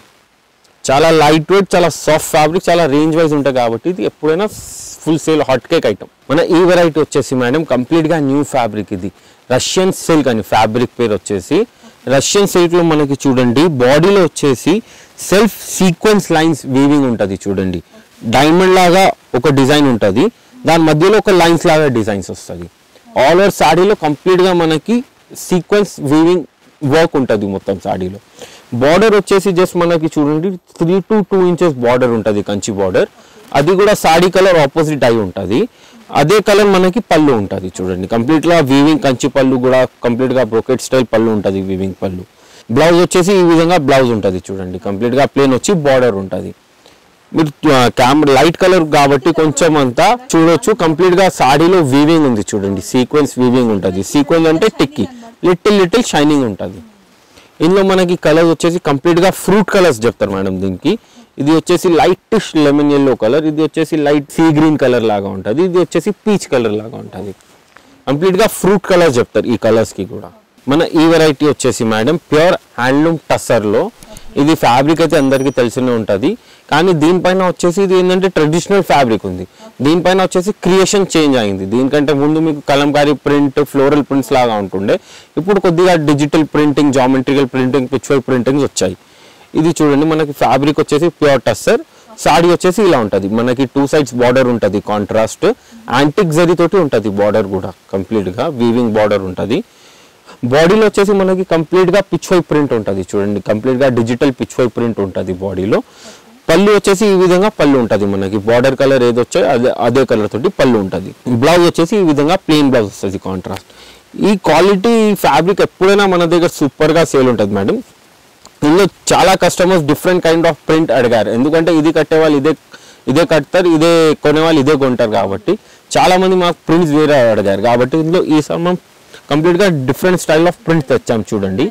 చాలా లైట్ వెయిట్ చాలా సాఫ్ట్ ఫ్యాబ్రిక్ చాలా రేంజ్ వైజ్ ఉంటాయి కాబట్టి ఇది ఎప్పుడైనా full sale hot cake item మన ఈ వెరైటీ వచ్చేసి మేడం కంప్లీట్ గా న్యూ ఫ్యాబ్రిక్ ఇది రష్యన్ సిల్క్ అని ఫ్యాబ్రిక్ పేరు వచ్చేసి రష్యన్ సిల్క్ లో మనకి చూడండి బాడీలో వచ్చేసి సెల్ఫ్ సీక్వెన్స్ లైన్స్ వీవింగ్ ఉంటుంది చూడండి డైమండ్ లాగా ఒక డిజైన్ ఉంటుంది దాని మధ్యలో ఒక లైన్స్ లాగా డిజైన్స్ వస్తుంది ఆల్ ఓవర్ సాడీలో కంప్లీట్ గా మనకి సీక్వెన్స్ వీవింగ్ వర్క్ ఉంటుంది మొత్తం సాడీలో బార్డర్ వచ్చేసి జస్ట్ మనకి చూడండి three to two inches border ఉంటుంది కంచి బార్డర్ అది కూడా సాడీ కలర్ ఆపోజిట్ అయి ఉంటుంది అదే కలర్ మనకి పళ్ళు ఉంటుంది చూడండి కంప్లీట్ గా వీవింగ్ కంచి పళ్ళు కూడా కంప్లీట్ గా బ్రోకెట్ స్టైల్ పళ్ళు ఉంటుంది వీవింగ్ పళ్ళు బ్లౌజ్ వచ్చేసి ఈ విధంగా బ్లౌజ్ ఉంటుంది చూడండి కంప్లీట్ గా ప్లేన్ వచ్చి బార్డర్ ఉంటుంది మీరు కెమెరా లైట్ కలర్ కాబట్టి కొంచెం అంతా చూడొచ్చు కంప్లీట్ గా సాడీలో వీవింగ్ ఉంది చూడండి సీక్వెన్స్ వీవింగ్ ఉంటుంది సీక్వెన్స్ అంటే టిక్కి లిటిల్ లిటిల్ షైనింగ్ ఉంటుంది ఇందులో మనకి కలర్స్ వచ్చేసి కంప్లీట్ గా ఫ్రూట్ కలర్స్ చెప్తారు మేడం దీనికి ఇది వచ్చేసి లైట్ లెమన్ ఎల్లో కలర్ ఇది వచ్చేసి లైట్ సీ గ్రీన్ కలర్ లాగా ఉంటుంది ఇది వచ్చేసి పీచ్ కలర్ లాగా ఉంటుంది కంప్లీట్ గా ఫ్రూట్ కలర్స్ చెప్తారు ఈ కలర్స్ కి కూడా మన ఈ వెరైటీ వచ్చేసి మేడం ప్యూర్ హ్యాండ్లూమ్ టస్సర్ లో ఇది ఫ్యాబ్రిక్ అయితే అందరికీ తెలిసినే ఉంటుంది కానీ దీనిపైన వచ్చేసి ఇది ఏంటంటే ట్రెడిషనల్ ఫ్యాబ్రిక్ ఉంది దీనిపైన వచ్చేసి క్రియేషన్ చేంజ్ అయింది దీనికంటే ముందు మీకు కలంకారీ ప్రింట్ ఫ్లోరల్ ప్రింట్స్ లాగా ఉంటుండే ఇప్పుడు కొద్దిగా digital printing geometrical printing picture printings వచ్చాయి ఇది చూడండి మనకి ఫ్యాబ్రిక్ వచ్చేసి ప్యూర్ టస్సర్ సాడీ వచ్చేసి ఇలా ఉంటుంది మనకి టూ సైడ్స్ బార్డర్ ఉంటుంది కాంట్రాస్ట్ యాంటిక్ జరీ తోటి ఉంటుంది బార్డర్ కూడా కంప్లీట్ గా వీవింగ్ బార్డర్ ఉంటుంది బాడీలో వచ్చేసి మనకి కంప్లీట్ గా పిచ్ వై ప్రింట్ ఉంటుంది చూడండి కంప్లీట్ గా డిజిటల్ పిచ్ వై ప్రింట్ ఉంటుంది బాడీలో పళ్ళు వచ్చేసి ఈ విధంగా పళ్ళు ఉంటుంది మనకి బార్డర్ కలర్ ఏది వచ్చాయో అదే అదే కలర్ తోటి పళ్ళు ఉంటుంది బ్లౌజ్ వచ్చేసి ఈ విధంగా ప్లెయిన్ బ్లౌజ్ వస్తుంది కాంట్రాస్ట్ ఈ క్వాలిటీ ఫ్యాబ్రిక్ ఎప్పుడైనా మన దగ్గర సూపర్ గా సేల్ ఉంటుంది మేడం ఇందులో చాలా customers different kind of print అడిగారు ఎందుకంటే ఇది కట్టే వాళ్ళు ఇదే ఇదే కడతారు ఇదే కొనే వాళ్ళు ఇదే కొంటారు కాబట్టి చాలా మంది మాకు ప్రింట్స్ వేరే అడిగారు కాబట్టి ఇందులో ఈ మనం కంప్లీట్గా డిఫరెంట్ స్టైల్ ఆఫ్ ప్రింట్ తెచ్చాం చూడండి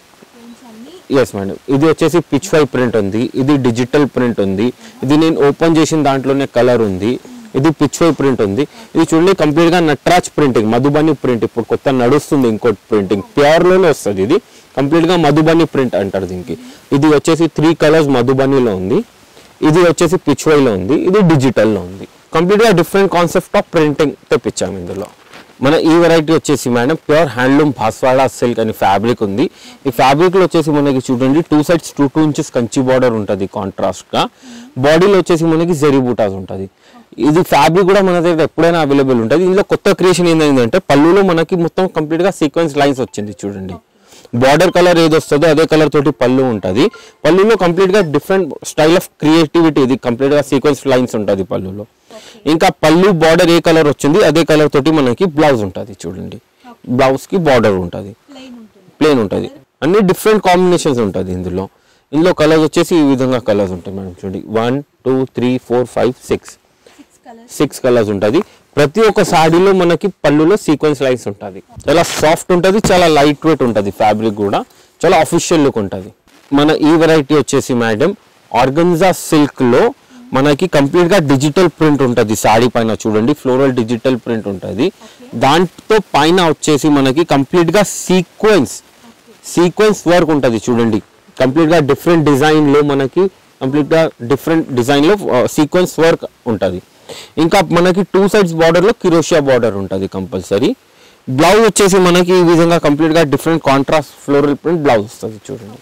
ఎస్ మేడం ఇది వచ్చేసి పిచ్ ఫై ప్రింట్ ఉంది ఇది డిజిటల్ ప్రింట్ ఉంది ఇది నేను ఓపెన్ చేసిన దాంట్లోనే కలర్ ఉంది ఇది పిచ్ ఫై ప్రింట్ ఉంది ఇది చూడండి కంప్లీట్ గా నట్రాజ్ ప్రింటింగ్ మధుబని ప్రింట్ ఇప్పుడు కొత్త నడుస్తుంది ఇంకోటి ప్రింటింగ్ ప్యూర్ లోనే వస్తుంది ఇది కంప్లీట్ గా మధుబని ప్రింట్ అంటారు దీనికి ఇది వచ్చేసి త్రీ కలర్స్ మధుబనిలో ఉంది ఇది వచ్చేసి పిచ్ లో ఉంది ఇది డిజిటల్ లో ఉంది కంప్లీట్ గా డిఫరెంట్ కాన్సెప్ట్ ఆఫ్ ప్రింటింగ్ తెప్పించాము ఇందులో మన ఈ వెరైటీ వచ్చేసి మేడం ప్యూర్ హ్యాండ్లూమ్ భాస్వాడా సిల్క్ అని ఫ్యాబ్రిక్ ఉంది ఈ ఫ్యాబ్రిక్ లో వచ్చేసి మనకి చూడండి two sides two two inches Kanchi border ఉంటుంది కాంట్రాస్ట్ గా బాడీలో వచ్చేసి మనకి జెరీ బూటాస్ ఉంటుంది ఇది ఫ్యాబ్రిక్ కూడా మన దగ్గర ఎప్పుడైనా అవైలబుల్ ఉంటుంది ఇందులో కొత్త క్రియేషన్ ఏంటంటే పళ్ళులో మనకి మొత్తం కంప్లీట్ గా సీక్వెన్స్ లైన్స్ వచ్చింది చూడండి బార్డర్ కలర్ ఏది వస్తుందో అదే కలర్ తోటి పళ్ళు ఉంటుంది పళ్ళులో కంప్లీట్ గా డిఫరెంట్ స్టైల్ ఆఫ్ క్రియేటివిటీ ఇది కంప్లీట్ గా సీక్వెన్స్ లైన్స్ ఉంటుంది పళ్ళులో ఇంకా పళ్ళు బార్డర్ ఏ కలర్ వచ్చింది అదే కలర్ తోటి మనకి బ్లౌజ్ ఉంటుంది చూడండి బ్లౌజ్ కి బార్డర్ ఉంటుంది ప్లేన్ ఉంటుంది అన్ని డిఫరెంట్ కాంబినేషన్స్ ఉంటుంది ఇందులో ఇందులో కలర్స్ వచ్చేసి ఈ విధంగా కలర్స్ ఉంటాయి మేడం చూడండి one two three four five six six colours ఉంటుంది ప్రతి ఒక్క సాడీలో మనకి పళ్ళులో సీక్వెన్స్ లైన్స్ ఉంటుంది చాలా సాఫ్ట్ ఉంటుంది చాలా లైట్ వెయిట్ ఉంటుంది ఫ్యాబ్రిక్ కూడా చాలా అఫీషియల్ లుక్ ఉంటుంది మన ఈ వెరైటీ వచ్చేసి మేడం ఆర్గన్జా సిల్క్ లో మనకి కంప్లీట్ గా డిజిటల్ ప్రింట్ ఉంటుంది సాడీ పైన చూడండి ఫ్లోరల్ డిజిటల్ ప్రింట్ ఉంటుంది దాంతో పైన వచ్చేసి మనకి కంప్లీట్ గా సీక్వెన్స్ సీక్వెన్స్ వర్క్ ఉంటుంది చూడండి కంప్లీట్ గా డిఫరెంట్ డిజైన్ లో మనకి కంప్లీట్ గా డిఫరెంట్ డిజైన్ లో సీక్వెన్స్ వర్క్ ఉంటుంది ఇంకా మనకి టూ సైడ్స్ బార్డర్ లో కిరోషియా బార్డర్ ఉంటుంది కంపల్సరీ బ్లౌజ్ వచ్చేసి మనకి ఈ విధంగా కంప్లీట్ గా different contrast floral print blouse వస్తుంది చూడండి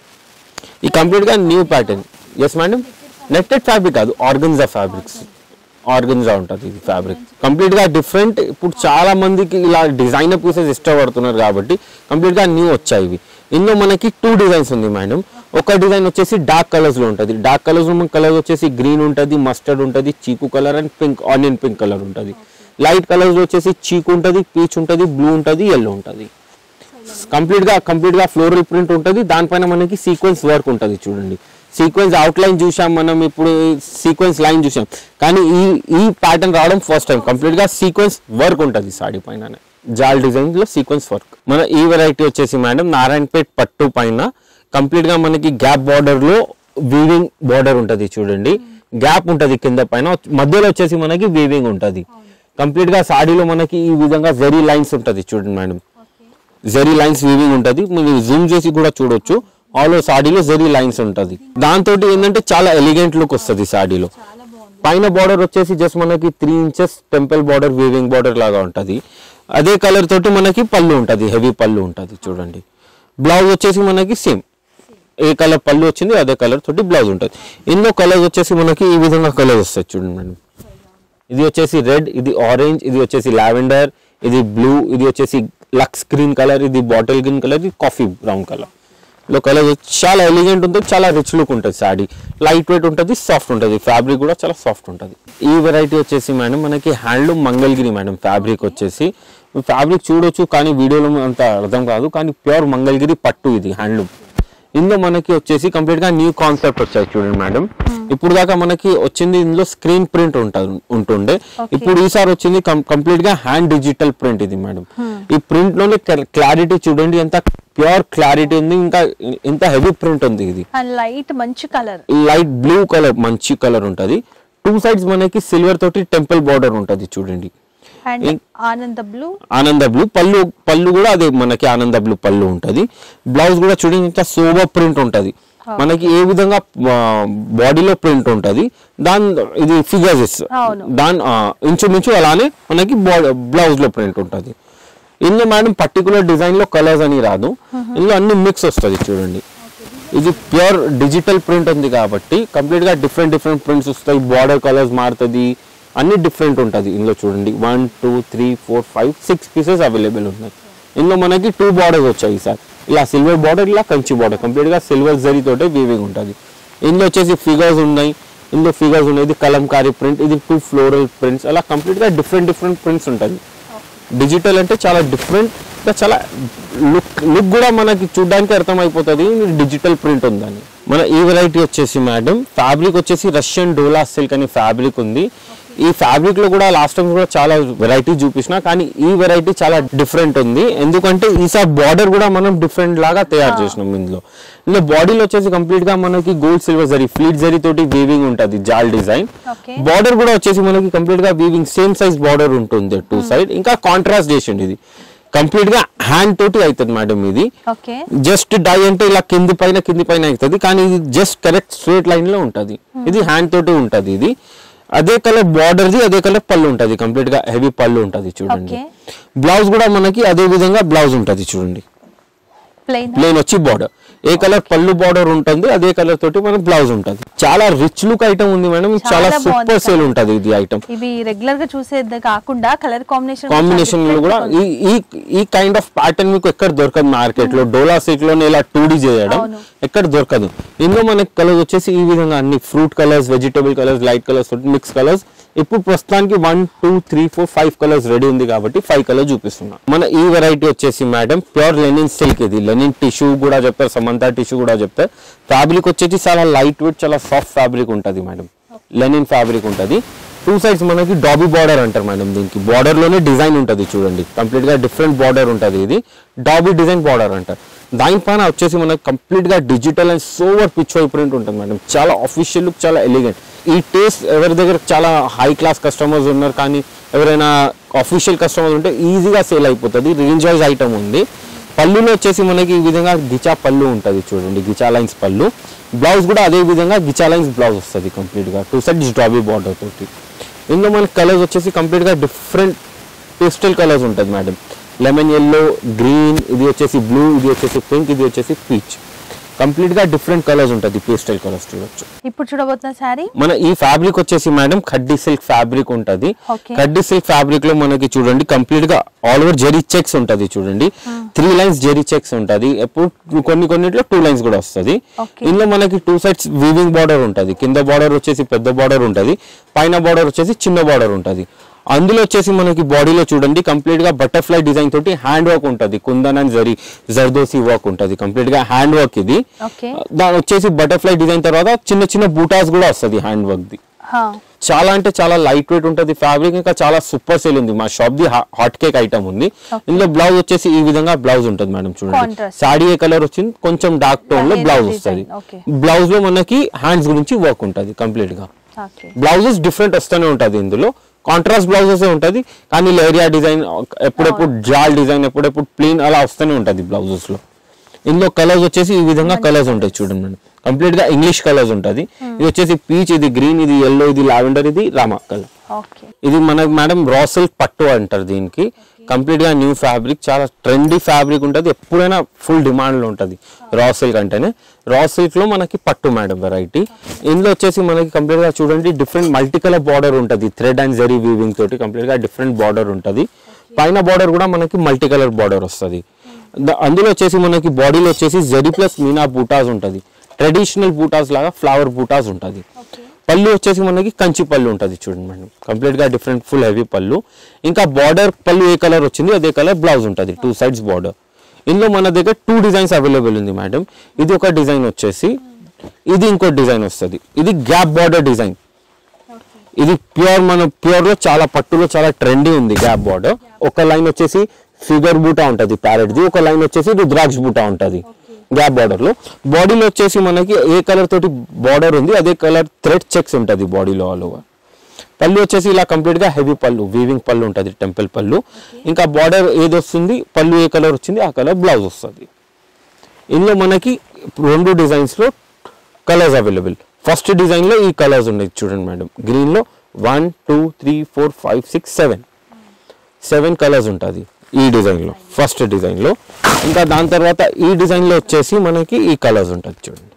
ఈ కంప్లీట్ గా new pattern yes madam netted fabric కాదు ఆర్గన్జా ఫ్యాబ్రిక్స్ ఆర్గన్జా ఉంటుంది ఇది ఫ్యాబ్రిక్ కంప్లీట్ గా డిఫరెంట్ ఇప్పుడు చాలా మందికి ఇలా డిజైనర్ పీసెస్ ఇష్టపడుతున్నారు కాబట్టి కంప్లీట్ గా న్యూ వచ్చాయి ఇవి ఇందులో మనకి టూ డిజైన్స్ ఉంది మేడం ఒక డిజైన్ వచ్చేసి డార్క్ కలర్స్ లో ఉంటుంది డార్క్ కలర్స్ లో కలర్ వచ్చేసి గ్రీన్ ఉంటుంది మస్టర్డ్ ఉంటుంది chiku colour and pink onion pink colour ఉంటుంది లైట్ కలర్స్ వచ్చేసి చీకు ఉంటుంది పీచ్ ఉంటుంది బ్లూ ఉంటుంది ఎల్లో ఉంటుంది కంప్లీట్ గా కంప్లీట్ గా ఫ్లోరల్ ప్రింట్ ఉంటుంది దానిపైన మనకి సీక్వెన్స్ వర్క్ ఉంటుంది చూడండి సీక్వెన్స్ అవుట్ లైన్ చూసాం మనం ఇప్పుడు సీక్వెన్స్ లైన్ చూసాం కానీ ఈ ఈ ప్యాటర్న్ రావడం ఫస్ట్ టైం కంప్లీట్ గా సీక్వెన్స్ వర్క్ ఉంటుంది సాడీ పైన జాల్ డిజైన్ లో సీక్వెన్స్ వర్క్ మన ఈ వెరైటీ వచ్చేసి మేడం నారాయణపేట్ పట్టు పైన కంప్లీట్ గా మనకి గ్యాప్ బార్డర్ లో వీవింగ్ బార్డర్ ఉంటుంది చూడండి గ్యాప్ ఉంటుంది కింద పైన మధ్యలో వచ్చేసి మనకి వీవింగ్ ఉంటుంది కంప్లీట్ గా సాడీలో మనకి ఈ విధంగా జెరీ లైన్స్ ఉంటుంది చూడండి మేడం జెరీ లైన్స్ వీవింగ్ ఉంటుంది మీరు జూమ్ చేసి కూడా చూడొచ్చు ఆల్ ఓవర్ సాడీలో జెరీ లైన్స్ ఉంటుంది దాంతో ఏంటంటే చాలా ఎలిగెంట్ లుక్ వస్తుంది సాడీలో పైన బార్డర్ వచ్చేసి జస్ట్ మనకి three inches temple border weaving border లాగా ఉంటుంది అదే కలర్ తోటి మనకి పళ్ళు ఉంటుంది హెవీ పళ్ళు ఉంటుంది చూడండి బ్లౌజ్ వచ్చేసి మనకి సేమ్ ఏ కలర్ పళ్ళు వచ్చింది అదే కలర్ తోటి బ్లౌజ్ ఉంటుంది ఎన్నో కలర్స్ వచ్చేసి మనకి ఈ విధంగా కలర్ వస్తాయి చూడండి మేడం ఇది వచ్చేసి రెడ్ ఇది ఆరెంజ్ ఇది వచ్చేసి లావెండర్ ఇది బ్లూ ఇది వచ్చేసి లక్స్ గ్రీన్ కలర్ ఇది బాటిల్ గ్రీన్ కలర్ ఇది కాఫీ బ్రౌన్ కలర్ లో కలర్ చాలా ఎలిగెంట్ ఉంటుంది చాలా రిచ్ లుక్ ఉంటుంది సాడీ లైట్ వెయిట్ ఉంటుంది సాఫ్ట్ ఉంటుంది ఫ్యాబ్రిక్ కూడా చాలా సాఫ్ట్ ఉంటుంది ఈ వెరైటీ వచ్చేసి మేడం మనకి హ్యాండ్లూమ్ మంగళగిరి మేడం ఫ్యాబ్రిక్ వచ్చేసి ఫ్యాబ్రిక్ చూడొచ్చు కానీ వీడియోలో అంత అర్థం కాదు కానీ ప్యూర్ మంగళగిరి పట్టు ఇది హ్యాండ్లూమ్ ఇందులో మనకి వచ్చేసి కంప్లీట్ గా న్యూ కాన్సెప్ట్ వచ్చాయి చూడండి మేడం ఇప్పుడు దాకా మనకి వచ్చింది ఇందులో స్క్రీన్ ప్రింట్ ఉంటుంది ఉంటుండే ఇప్పుడు ఈసారి వచ్చింది కంప్లీట్ గా హ్యాండ్ డిజిటల్ ప్రింట్ ఇది మేడం ఈ ప్రింట్ లోనే క్లారిటీ చూడండి ఎంత ప్యూర్ క్లారిటీ ఉంది ఇంకా ఎంత హెవీ ప్రింట్ ఉంది ఇది అండ్ లైట్ మంచి కలర్ లైట్ బ్లూ కలర్ మంచి కలర్ ఉంటది టూ సైడ్స్ మనకి సిల్వర్ తోటి టెంపుల్ బార్డర్ ఉంటది చూడండి అండ్ ఇం- ఆనంద బ్లూ ఆనంద బ్లూ పళ్ళు పళ్ళు కూడా అదే మనకి ఆనంద బ్లూ పళ్ళు ఉంటది బ్లౌజ్ కూడా చూడండి ఇంకా సోబర్ ప్రింట్ ఉంటది మనకి ఏ విధంగా బాడీలో ప్రింట్ ఉంటది దాని ఇది ఫిగర్స్ అవును. దాని ఆ, ఇంచుమించు అలానే మనకి బ్లౌజ్ లో ప్రింట్ ఉంటది ఇందులో మేడం పర్టికులర్ డిజైన్ లో కలర్స్ అని రాదు ఇందులో అన్ని మిక్స్ వస్తుంది చూడండి ఇది ప్యూర్ డిజిటల్ ప్రింట్ ఉంది కాబట్టి కంప్లీట్ గా డిఫరెంట్ డిఫరెంట్ ప్రింట్స్ వస్తాయి బార్డర్ కలర్స్ మారుతుంది అన్ని డిఫరెంట్ ఉంటుంది ఇందులో చూడండి one two three four five six pieces available ఉన్నాయి ఇందులో మనకి టూ బార్డర్స్ వచ్చాయి సార్ ఇలా సిల్వర్ బార్డర్ ఇలా కంచి బార్డర్ కంప్లీట్ గా సిల్వర్ జరీ తోటే వీవింగ్ ఉంటుంది ఇందులో వచ్చేసి ఫిగర్స్ ఉన్నాయి ఇందులో ఫిగర్స్ ఉన్నాయి ఇది కలంకారీ ప్రింట్ ఇది టూ ఫ్లోరల్ ప్రింట్స్ అలా కంప్లీట్ గా డిఫరెంట్ డిఫరెంట్ ప్రింట్స్ ఉంటుంది డిజిటల్ అంటే చాలా డిఫరెంట్ ఇంకా చాలా లుక్ లుక్ కూడా మనకి చూడడానికి అర్థమైపోతుంది డిజిటల్ ప్రింట్ ఉందని మన ఈ వెరైటీ వచ్చేసి మేడం ఫ్యాబ్రిక్ వచ్చేసి రష్యన్ డోలా సిల్క్ అని ఫ్యాబ్రిక్ ఉంది ఈ ఫ్యాబ్రిక్ లో కూడా లాస్ట్ టైం కూడా చాలా వెరైటీ చూపించిన కానీ ఈ వెరైటీ చాలా డిఫరెంట్ ఉంది ఎందుకంటే ఈసారి బార్డర్ కూడా మనం డిఫరెంట్ లాగా తయారు చేసినాం ఇందులో ఇందులో బాడీలో వచ్చేసి కంప్లీట్ గా మనకి గోల్డ్ సిల్వర్ జరీ ఫ్లీట్ జరీ తోటి వీవింగ్ ఉంటుంది జాల్ డిజైన్ Okay. బార్డర్ కూడా వచ్చేసి మనకి కంప్లీట్ గా వీవింగ్ సేమ్ సైజ్ బార్డర్ ఉంటుంది టూ సైడ్ ఇంకా కాంట్రాస్ట్ చేసింది ఇది కంప్లీట్ గా హ్యాండ్ తోటి అవుతుంది మేడం ఇది ఓకే జస్ట్ డై అంటే ఇలా కింది పైన కింది పైన అవుతుంది కానీ ఇది జస్ట్ కరెక్ట్ స్ట్రేట్ లైన్ లో ఉంటది ఇది హ్యాండ్ తోటి ఉంటది ఇది అదే కలర్ బార్డర్ ది అదే కలర్ పళ్ళు ఉంటది కంప్లీట్ గా హెవీ పళ్ళు ఉంటది చూడండి Okay. బ్లౌజ్ కూడా మనకి అదే విధంగా బ్లౌజ్ ఉంటది చూడండి ప్లెయిన్ ప్లేన్ వచ్చి బార్డర్ ఏ కలర్ పళ్ళు బార్డర్ ఉంటుంది అదే కలర్ తోటి మన బ్లౌజ్ ఉంటది చాలా రిచ్ లుక్ ఐటమ్ ఉంది మేడం ఇది చాలా చాలా బాగుంది సూపర్ సేల్ ఉంటది ఇది ఐటమ్ ఇవి రెగ్యులర్ గా చూసేది కాకుండా కలర్ కాంబినేషన్ కాంబినేషన్ లో కూడా ఈ ఈ ఈ కైండ్ ఆఫ్ ప్యాటర్న్ మీకు ఎక్కడ దొరకదు మార్కెట్ లో డోలా సిల్క్ లోనే ఇలా టూ డి చేయడం అవును. ఎక్కడ దొరకదు ఇందులో మనకి కలర్స్ వచ్చేసి ఈ విధంగా అన్ని fruit colours vegetable colours light colours mix colours ఇప్పుడు ప్రస్తుతానికి one two three four five colours ready ఉంది కాబట్టి ఫైవ్ కలర్ చూపిస్తున్నా మన ఈ వెరైటీ వచ్చేసి మేడం ప్యూర్ లెనిన్ సిల్క్ ఇది లెనిన్ టిష్యూ కూడా చెప్తారు సమంతా టిష్యూ కూడా చెప్తారు ఫ్యాబ్రిక్ వచ్చేసి చాలా లైట్ వెయిట్ చాలా సాఫ్ట్ ఫ్యాబ్రిక్ ఉంటుంది మేడం లెనిన్ ఫ్యాబ్రిక్ ఉంటుంది టూ సైడ్స్ మనకి డాబీ బార్డర్ అంటారు మేడం దీనికి బార్డర్ లోనే డిజైన్ ఉంటుంది చూడండి కంప్లీట్ గా డిఫరెంట్ బార్డర్ ఉంటుంది ఇది డాబీ డిజైన్ బార్డర్ అంటారు దానిపైన వచ్చేసి మనకి కంప్లీట్ గా డిజిటల్ అండ్ సోవర్ పిచ్ ప్రింట్ ఉంటుంది మేడం చాలా అఫీషియల్ లుక్ చాలా ఎలిగెంట్ ఈ టేస్ట్ ఎవరి దగ్గర చాలా హై క్లాస్ కస్టమర్స్ ఉన్నారు కానీ ఎవరైనా అఫీషియల్ కస్టమర్స్ ఉంటే ఈజీగా సేల్ అయిపోతుంది రేంజ్ వైజ్ ఐటమ్ ఉంది పళ్ళులో వచ్చేసి మనకి ఈ విధంగా గిచా పళ్ళు ఉంటుంది చూడండి గిచా లైన్స్ పళ్ళు బ్లౌజ్ కూడా అదే విధంగా గిచా లైన్స్ బ్లౌజ్ వస్తుంది కంప్లీట్ గా టూ సైడ్ డ్రాబీ బార్డర్ తోటి ఇందులో మనకి కలర్స్ వచ్చేసి కంప్లీట్ గా డిఫరెంట్ పేస్టల్ కలర్స్ ఉంటుంది మేడం లెమన్ ఎల్లో గ్రీన్ ఇది వచ్చేసి బ్లూ ఇది వచ్చేసి పింక్ ఇది వచ్చేసి పీచ్ కంప్లీట్ గా డిఫరెంట్ కలర్స్ ఉంటుంది పేస్టల్ కలర్స్ చూడొచ్చు ఇప్పుడు చూడబోతున్న శారీ మన ఈ ఫ్యాబ్రిక్ వచ్చేసి మేడం ఖడ్డీ సిల్క్ ఫ్యాబ్రిక్ ఉంటది Okay. ఖడ్డీ సిల్క్ ఫ్యాబ్రిక్ లో మనకి చూడండి కంప్లీట్ గా ఆల్ ఓవర్ జెరీ చెక్స్ ఉంటది చూడండి త్రీ లైన్స్ జెరీ చెక్స్ ఉంటది ఎప్పుడు కొన్ని కొన్నిట్లో టూ లైన్స్ కూడా వస్తది Okay. ఇందులో మనకి టూ సైడ్స్ వీవింగ్ బార్డర్ ఉంటది కింద బార్డర్ వచ్చేసి పెద్ద బార్డర్ ఉంటది పైన బార్డర్ వచ్చేసి చిన్న బార్డర్ ఉంటది అందులో వచ్చేసి మనకి బాడీలో చూడండి కంప్లీట్ గా బటర్ఫ్లై డిజైన్ తోటి హ్యాండ్ వర్క్ ఉంటది కుందన్ అండ్ జరీ జర్దోసి వర్క్ ఉంటది కంప్లీట్ గా హ్యాండ్ వర్క్ ఇది ఓకే దాని వచ్చేసి బటర్ఫ్లై డిజైన్ తర్వాత చిన్న చిన్న బూటాస్ కూడా వస్తుంది హ్యాండ్ వర్క్ ది చాలా అంటే చాలా లైట్ వెయిట్ ఉంటుంది ఫ్యాబ్రిక్ ఇంకా చాలా సూపర్ సేల్ ఉంది మా షాప్ ది హాట్ కేక్ ఐటమ్ ఉంది ఇందులో బ్లౌజ్ వచ్చేసి ఈ విధంగా బ్లౌజ్ ఉంటుంది మేడం చూడండి Contrast. సాడీ ఏ కలర్ వచ్చింది కొంచెం డార్క్ టోన్ లో Heavy బ్లౌజ్ design, వస్తుంది okay. బ్లౌజ్ లో మనకి హ్యాండ్స్ గురించి వర్క్ ఉంటుంది కంప్లీట్ గా ఓకే బ్లౌజెస్ డిఫరెంట్ వస్తూనే ఉంటుంది ఇందులో కాంట్రాస్ట్ బ్లౌజెస్ ఉంటుంది కానీ లేరియా డిజైన్ ఎప్పుడెప్పుడు జాల్ డిజైన్ ఎప్పుడెప్పుడు ప్లీన్ అలా వస్తూనే ఉంటుంది బ్లౌజెస్ లో ఇందులో కలర్స్ వచ్చేసి ఈ విధంగా కలర్స్ ఉంటాయి చూడండి మేడం కంప్లీట్ గా ఇంగ్లీష్ కలర్స్ ఉంటుంది ఇది వచ్చేసి పీచ్ ఇది గ్రీన్ ఇది ఎల్లో ఇది లావెండర్ ఇది రామా కలర్ ఓకే ఇది మనకి మేడం రా సిల్క్ పట్టు అంటారు దీనికి కంప్లీట్ గా న్యూ ఫ్యాబ్రిక్ చాలా ట్రెండీ ఫ్యాబ్రిక్ ఉంటుంది ఎప్పుడైనా ఫుల్ డిమాండ్ లో ఉంటుంది రా సిల్క్ అంటేనే రా సిల్క్ లో మనకి పట్టు మేడం వెరైటీ ఇందులో వచ్చేసి మనకి కంప్లీట్ గా చూడండి డిఫరెంట్ మల్టీ కలర్ బార్డర్ ఉంటుంది థ్రెడ్ అండ్ జరీ వీవింగ్ తోటి కంప్లీట్ గా డిఫరెంట్ బార్డర్ ఉంటుంది పైన బార్డర్ కూడా మనకి మల్టీ కలర్ బార్డర్ వస్తుంది ద- అందులో వచ్చేసి మనకి బాడీలో వచ్చేసి జరీ ప్లస్ మీనా బూటాస్ ఉంటుంది ట్రెడిషనల్ బూటాస్ లాగా ఫ్లవర్ బూటాస్ ఉంటుంది పళ్ళు వచ్చేసి మనకి కంచి పళ్ళు ఉంటుంది చూడండి మేడం కంప్లీట్ గా డిఫరెంట్ ఫుల్ హెవీ పళ్ళు ఇంకా బార్డర్ పళ్ళు ఏ కలర్ వచ్చింది అదే కలర్ బ్లౌజ్ ఉంటుంది టూ సైడ్స్ బార్డర్ ఇందులో మన దగ్గర టూ డిజైన్స్ అవైలబుల్ ఉంది మేడం ఇది ఒక డిజైన్ వచ్చేసి ఇది ఇంకో డిజైన్ వస్తుంది ఇది గ్యాప్ బార్డర్ డిజైన్ ఇది ప్యూర్ మన ప్యూర్ లో చాలా పట్టులో చాలా ట్రెండీ ఉంది గ్యాప్ బార్డర్ ఒక లైన్ వచ్చేసి ఫిగర్ బూటా ఉంటది ప్యారెట్ ది ఒక లైన్ వచ్చేసి రుద్రాక్ష బూటా ఉంటది గ్యాప్ బార్డర్ లో బాడీలో వచ్చేసి మనకి ఏ కలర్ తోటి బార్డర్ ఉంది అదే కలర్ థ్రెడ్ చెక్స్ ఉంటది బాడీలో ఆల్ ఓవర్ పళ్ళు వచ్చేసి ఇలా కంప్లీట్ గా హెవీ పళ్ళు వీవింగ్ పళ్ళు ఉంటది టెంపుల్ పళ్ళు ఇంకా బార్డర్ ఏది వస్తుంది పళ్ళు ఏ కలర్ వచ్చింది ఆ కలర్ బ్లౌజ్ వస్తుంది ఇందులో మనకి రెండు డిజైన్స్ లో కలర్స్ అవైలబుల్ ఫస్ట్ డిజైన్ లో ఈ కలర్స్ ఉన్నాయి చూడండి మేడం గ్రీన్ లో one two three four five six seven seven colours ఉంటుంది ఈ డిజైన్ లో ఫస్ట్ డిజైన్ లో ఇంకా దాని తర్వాత ఈ డిజైన్ లో వచ్చేసి మనకి ఈ కలర్స్ ఉంటుంది చూడండి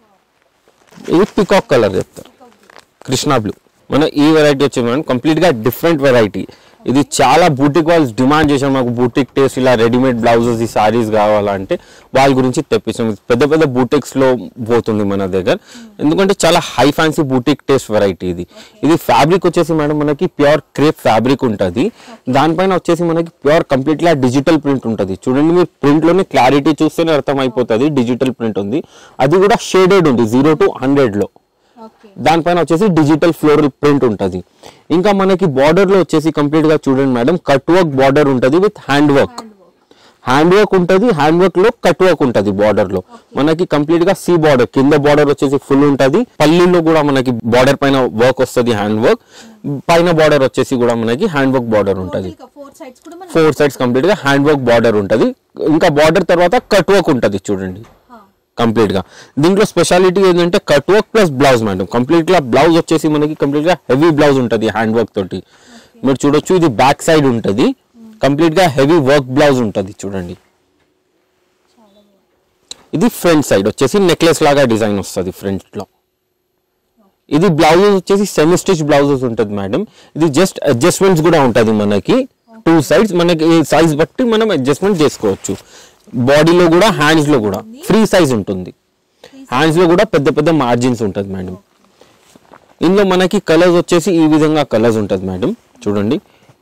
ఇది పికాక్ కలర్ చెప్తారు కృష్ణా బ్లూ మన ఈ వెరైటీ వచ్చింది మేడం కంప్లీట్ గా డిఫరెంట్ వెరైటీ ఇది చాలా బూటిక్ వాళ్ళు డిమాండ్ చేశాం మాకు బూటిక్ టేస్ట్ ఇలా రెడీమేడ్ బ్లౌజెస్ ఈ సారీస్ కావాలంటే వాళ్ళ గురించి తెప్పించాం పెద్ద పెద్ద బూటిక్స్ లో పోతుంది మన దగ్గర ఎందుకంటే చాలా high fancy boutique taste variety ఇది ఇది ఫ్యాబ్రిక్ వచ్చేసి మేడం మనకి ప్యూర్ క్రేప్ ఫ్యాబ్రిక్ ఉంటుంది దానిపైన వచ్చేసి మనకి ప్యూర్ కంప్లీట్లీ డిజిటల్ ప్రింట్ ఉంటుంది చూడండి మీరు ప్రింట్ లోనే క్లారిటీ చూస్తేనే అర్థమైపోతుంది డిజిటల్ ప్రింట్ ఉంది అది కూడా షేడెడ్ ఉంది జీరో టు హండ్రెడ్ లో దానిపైన వచ్చేసి డిజిటల్ ఫ్లోరల్ ప్రింట్ ఉంటుంది ఇంకా మనకి బార్డర్ లో వచ్చేసి కంప్లీట్ గా చూడండి మేడం కట్ వర్క్ బార్డర్ ఉంటుంది with hand work hand work ఉంటుంది హ్యాండ్ వర్క్ లో కట్ వర్క్ ఉంటుంది బార్డర్ లో మనకి కంప్లీట్ గా సి బార్డర్ కింద బార్డర్ వచ్చేసి ఫుల్ ఉంటుంది పల్లీలో కూడా మనకి బార్డర్ పైన వర్క్ వస్తుంది హ్యాండ్ వర్క్ పైన బార్డర్ వచ్చేసి కూడా మనకి హ్యాండ్ వర్క్ బార్డర్ ఉంటుంది ఫోర్ సైడ్స్ కూడా మనం ఫోర్ సైడ్స్ కంప్లీట్ గా హ్యాండ్ వర్క్ బార్డర్ ఉంటుంది ఇంకా బార్డర్ తర్వాత కట్ వర్క్ ఉంటుంది చూడండి కంప్లీట్ గా దీంట్లో స్పెషాలిటీ ఏంటంటే cut work plus blouse madam complete గా బ్లౌజ్ వచ్చేసి మనకి కంప్లీట్ గా హెవీ బ్లౌజ్ ఉంటుంది హ్యాండ్ వర్క్ తోటి మీరు చూడొచ్చు ఇది బ్యాక్ సైడ్ ఉంటుంది కంప్లీట్ గా హెవీ వర్క్ బ్లౌజ్ ఉంటుంది చూడండి ఇది ఫ్రంట్ సైడ్ వచ్చేసి నెక్లెస్ లాగా డిజైన్ వస్తుంది ఫ్రంట్ లో ఇది బ్లౌజెస్ వచ్చేసి సెమీ స్టిచ్ బ్లౌజెస్ ఉంటుంది మేడం ఇది జస్ట్ అడ్జస్ట్మెంట్స్ కూడా ఉంటుంది మనకి టూ సైడ్స్ మనకి సైజ్ బట్టి మనం అడ్జస్ట్మెంట్ చేసుకోవచ్చు బాడీలో కూడా హ్యాండ్స్ లో కూడా ఫ్రీ సైజ్ ఉంటుంది హ్యాండ్స్ లో కూడా పెద్ద పెద్ద మార్జిన్స్ ఉంటుంది మేడం ఇందులో మనకి కలర్స్ వచ్చేసి ఈ విధంగా కలర్స్ ఉంటుంది మేడం చూడండి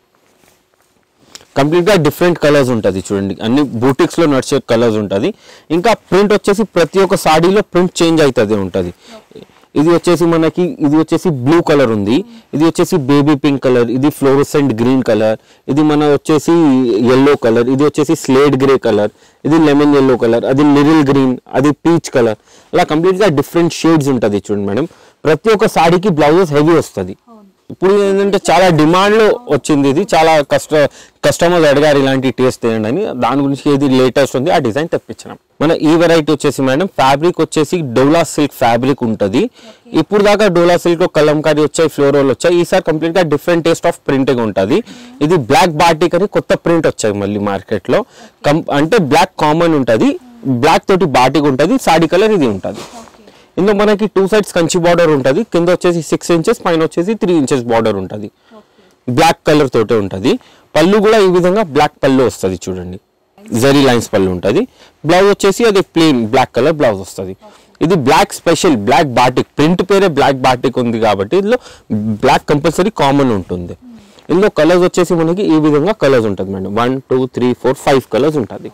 కంప్లీట్ గా డిఫరెంట్ కలర్స్ ఉంటుంది చూడండి అన్ని బూటిక్స్ లో నడిచే కలర్స్ ఉంటుంది ఇంకా ప్రింట్ వచ్చేసి ప్రతి ఒక్క సాడీలో ప్రింట్ చేంజ్ అవుతుంది ఉంటుంది ఇది వచ్చేసి మనకి ఇది వచ్చేసి బ్లూ కలర్ ఉంది ఇది వచ్చేసి బేబీ పింక్ కలర్ ఇది ఫ్లోరసెంట్ గ్రీన్ కలర్ ఇది మన వచ్చేసి ఎల్లో కలర్ ఇది వచ్చేసి స్లేడ్ గ్రే కలర్ ఇది లెమన్ ఎల్లో కలర్ అది లిరిల్ గ్రీన్ అది పీచ్ కలర్ అలా కంప్లీట్ గా డిఫరెంట్ షేడ్స్ ఉంటుంది చూడండి మేడం ప్రతి ఒక్క సాడీకి బ్లౌజెస్ హెవీ వస్తుంది ఇప్పుడు ఏంటంటే చాలా డిమాండ్ లో వచ్చింది ఇది చాలా కష్ట కస్టమర్స్ అడిగారు ఇలాంటి టేస్ట్ చేయండి అని దాని గురించి ఏది లేటెస్ట్ ఉంది ఆ డిజైన్ తెప్పించినాం మన ఈ వెరైటీ వచ్చేసి మేడం ఫ్యాబ్రిక్ వచ్చేసి డోలా సిల్క్ ఫ్యాబ్రిక్ ఉంటుంది ఇప్పుడు దాకా డోలా సిల్క్ లో కలంకారీ వచ్చాయి ఫ్లోరోల్ వచ్చాయి ఈసారి కంప్లీట్ గా డిఫరెంట్ టేస్ట్ ఆఫ్ ప్రింటింగ్ ఉంటుంది ఇది బ్లాక్ బాటిక్ అని కొత్త ప్రింట్ వచ్చాయి మళ్ళీ మార్కెట్ లో కం అంటే బ్లాక్ కామన్ ఉంటుంది బ్లాక్ తోటి బాటిక్ ఉంటుంది సాడీ కలర్ ఇది ఉంటుంది ఇందులో మనకి టూ సైడ్స్ కంచి బార్డర్ ఉంటుంది కింద వచ్చేసి సిక్స్ ఇంచెస్ పైన వచ్చేసి త్రీ ఇంచెస్ బార్డర్ ఉంటుంది బ్లాక్ కలర్ తోటే ఉంటుంది పళ్ళు కూడా ఈ విధంగా బ్లాక్ పళ్ళు వస్తుంది చూడండి జరీ లైన్స్ పళ్ళు ఉంటుంది బ్లౌజ్ వచ్చేసి అది ప్లెయిన్ బ్లాక్ కలర్ బ్లౌజ్ వస్తుంది ఇది black special black batik print పేరే బ్లాక్ బాటిక్ ఉంది కాబట్టి ఇందులో బ్లాక్ కంపల్సరీ కామన్ ఉంటుంది ఇందులో కలర్స్ వచ్చేసి మనకి ఈ విధంగా కలర్స్ ఉంటుంది madam one two three four five colours ఉంటుంది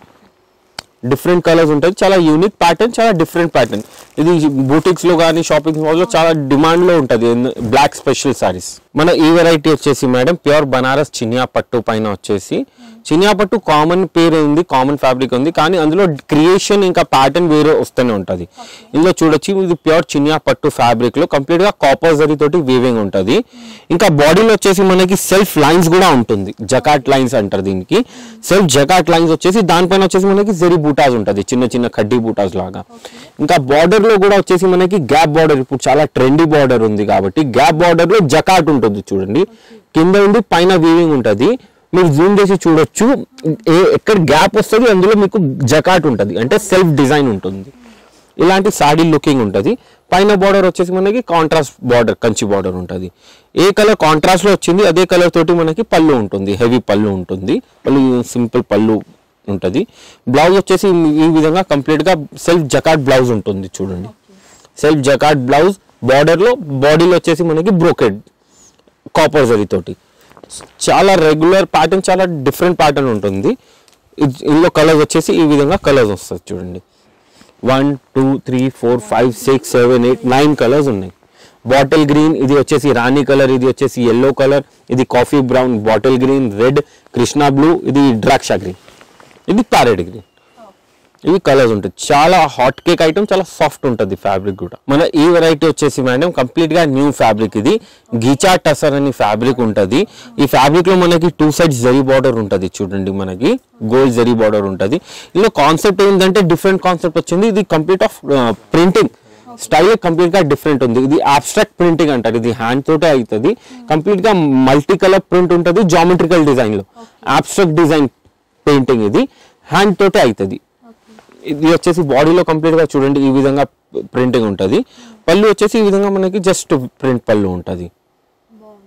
డిఫరెంట్ కలర్స్ ఉంటాయి చాలా యూనిక్ ప్యాటర్న్ చాలా డిఫరెంట్ ప్యాటర్న్ ఇది బూటిక్స్ లో కానీ షాపింగ్ మాల్ లో చాలా డిమాండ్ లో ఉంటుంది బ్లాక్ స్పెషల్ సారీస్ మన ఈ వెరైటీ వచ్చేసి మేడం ప్యూర్ బనారస్ చినియా పట్టు పైన వచ్చేసి చినియా పట్టు కామన్ పేరు ఉంది కామన్ ఫ్యాబ్రిక్ ఉంది కానీ అందులో క్రియేషన్ ఇంకా ప్యాటర్న్ వేరే వస్తూనే ఉంటుంది ఇందులో చూడొచ్చు ఇది ప్యూర్ చినియా పట్టు ఫ్యాబ్రిక్ లో కంప్లీట్ గా కాపర్ జరీ తోటి వీవింగ్ ఉంటుంది ఇంకా బాడీలో వచ్చేసి మనకి సెల్ఫ్ లైన్స్ కూడా ఉంటుంది జకాట్ లైన్స్ అంటారు దీనికి సెల్ఫ్ జకాట్ లైన్స్ వచ్చేసి దానిపైన వచ్చేసి మనకి జరీ బూటాస్ ఉంటుంది చిన్న చిన్న కడ్డీ బూటాస్ లాగా ఇంకా బార్డర్ లో కూడా వచ్చేసి మనకి గ్యాప్ బార్డర్ ఇప్పుడు చాలా ట్రెండీ బార్డర్ ఉంది కాబట్టి గ్యాప్ బార్డర్ లో జకాట్ ఉంటుంది చూడండి కింద ఉండి పైన వీవింగ్ ఉంటుంది మీరు జూమ్ చేసి చూడొచ్చు ఏ ఎక్కడ గ్యాప్ వస్తుంది అందులో మీకు జకాట్ ఉంటుంది అంటే సెల్ఫ్ డిజైన్ ఉంటుంది ఇలాంటి సాడీ లుకింగ్ ఉంటుంది పైన బార్డర్ వచ్చేసి మనకి కాంట్రాస్ట్ బార్డర్ కంచి బార్డర్ ఉంటుంది ఏ కలర్ కాంట్రాస్ట్ లో వచ్చింది అదే కలర్ తోటి మనకి పళ్ళు ఉంటుంది హెవీ పళ్ళు ఉంటుంది పళ్ళు సింపుల్ పళ్ళు ఉంటుంది బ్లౌజ్ వచ్చేసి ఈ విధంగా కంప్లీట్ గా సెల్ఫ్ జకాట్ బ్లౌజ్ ఉంటుంది చూడండి సెల్ఫ్ జకాట్ బ్లౌజ్ బార్డర్ లో బాడీలో వచ్చేసి మనకి బ్రోకెడ్ కాపర్ జరీ తోటి చాలా రెగ్యులర్ ప్యాటర్న్ చాలా డిఫరెంట్ ప్యాటర్న్ ఉంటుంది ఇది- ఇందులో కలర్స్ వచ్చేసి ఈ విధంగా కలర్స్ వస్తుంది చూడండి one two three four five six seven eight nine colours ఉన్నాయి బాటిల్ గ్రీన్ ఇది వచ్చేసి రాణి కలర్ ఇది వచ్చేసి ఎల్లో కలర్ ఇది coffee brown bottle green red Krishna blue ఇది ద్రాక్ష గ్రీన్ ఇది ప్యారెట్ గ్రీన్ ఇవి కలర్స్ ఉంటాయి చాలా హాట్ కేక్ ఐటమ్ చాలా సాఫ్ట్ ఉంటుంది ఫ్యాబ్రిక్ కూడా మన ఈ వెరైటీ వచ్చేసి మేడం కంప్లీట్ గా న్యూ ఫ్యాబ్రిక్ ఇది గీచా టసర్ అని ఫ్యాబ్రిక్ ఉంటుంది ఈ ఫ్యాబ్రిక్ లో మనకి టూ సైడ్స్ జరీ బార్డర్ ఉంటుంది చూడండి మనకి గోల్డ్ జరీ బార్డర్ ఉంటుంది ఇందులో కాన్సెప్ట్ ఏంటంటే డిఫరెంట్ కాన్సెప్ట్ వచ్చింది ఇది complete of printing style complete గా డిఫరెంట్ ఉంది ఇది అబ్స్ట్రాక్ట్ ప్రింటింగ్ అంటారు ఇది హ్యాండ్ తోటే అవుతుంది కంప్లీట్ గా మల్టీ కలర్ ప్రింట్ ఉంటుంది జామెట్రికల్ డిజైన్ లో అబ్స్ట్రాక్ట్ డిజైన్ పెయింటింగ్ ఇది హ్యాండ్ తోటే అవుతుంది ఇది వచ్చేసి బాడీలో కంప్లీట్ గా చూడండి ఈ విధంగా ప్రింటింగ్ ఉంటుంది పళ్ళు వచ్చేసి ఈ విధంగా మనకి జస్ట్ ప్రింట్ పళ్ళు ఉంటుంది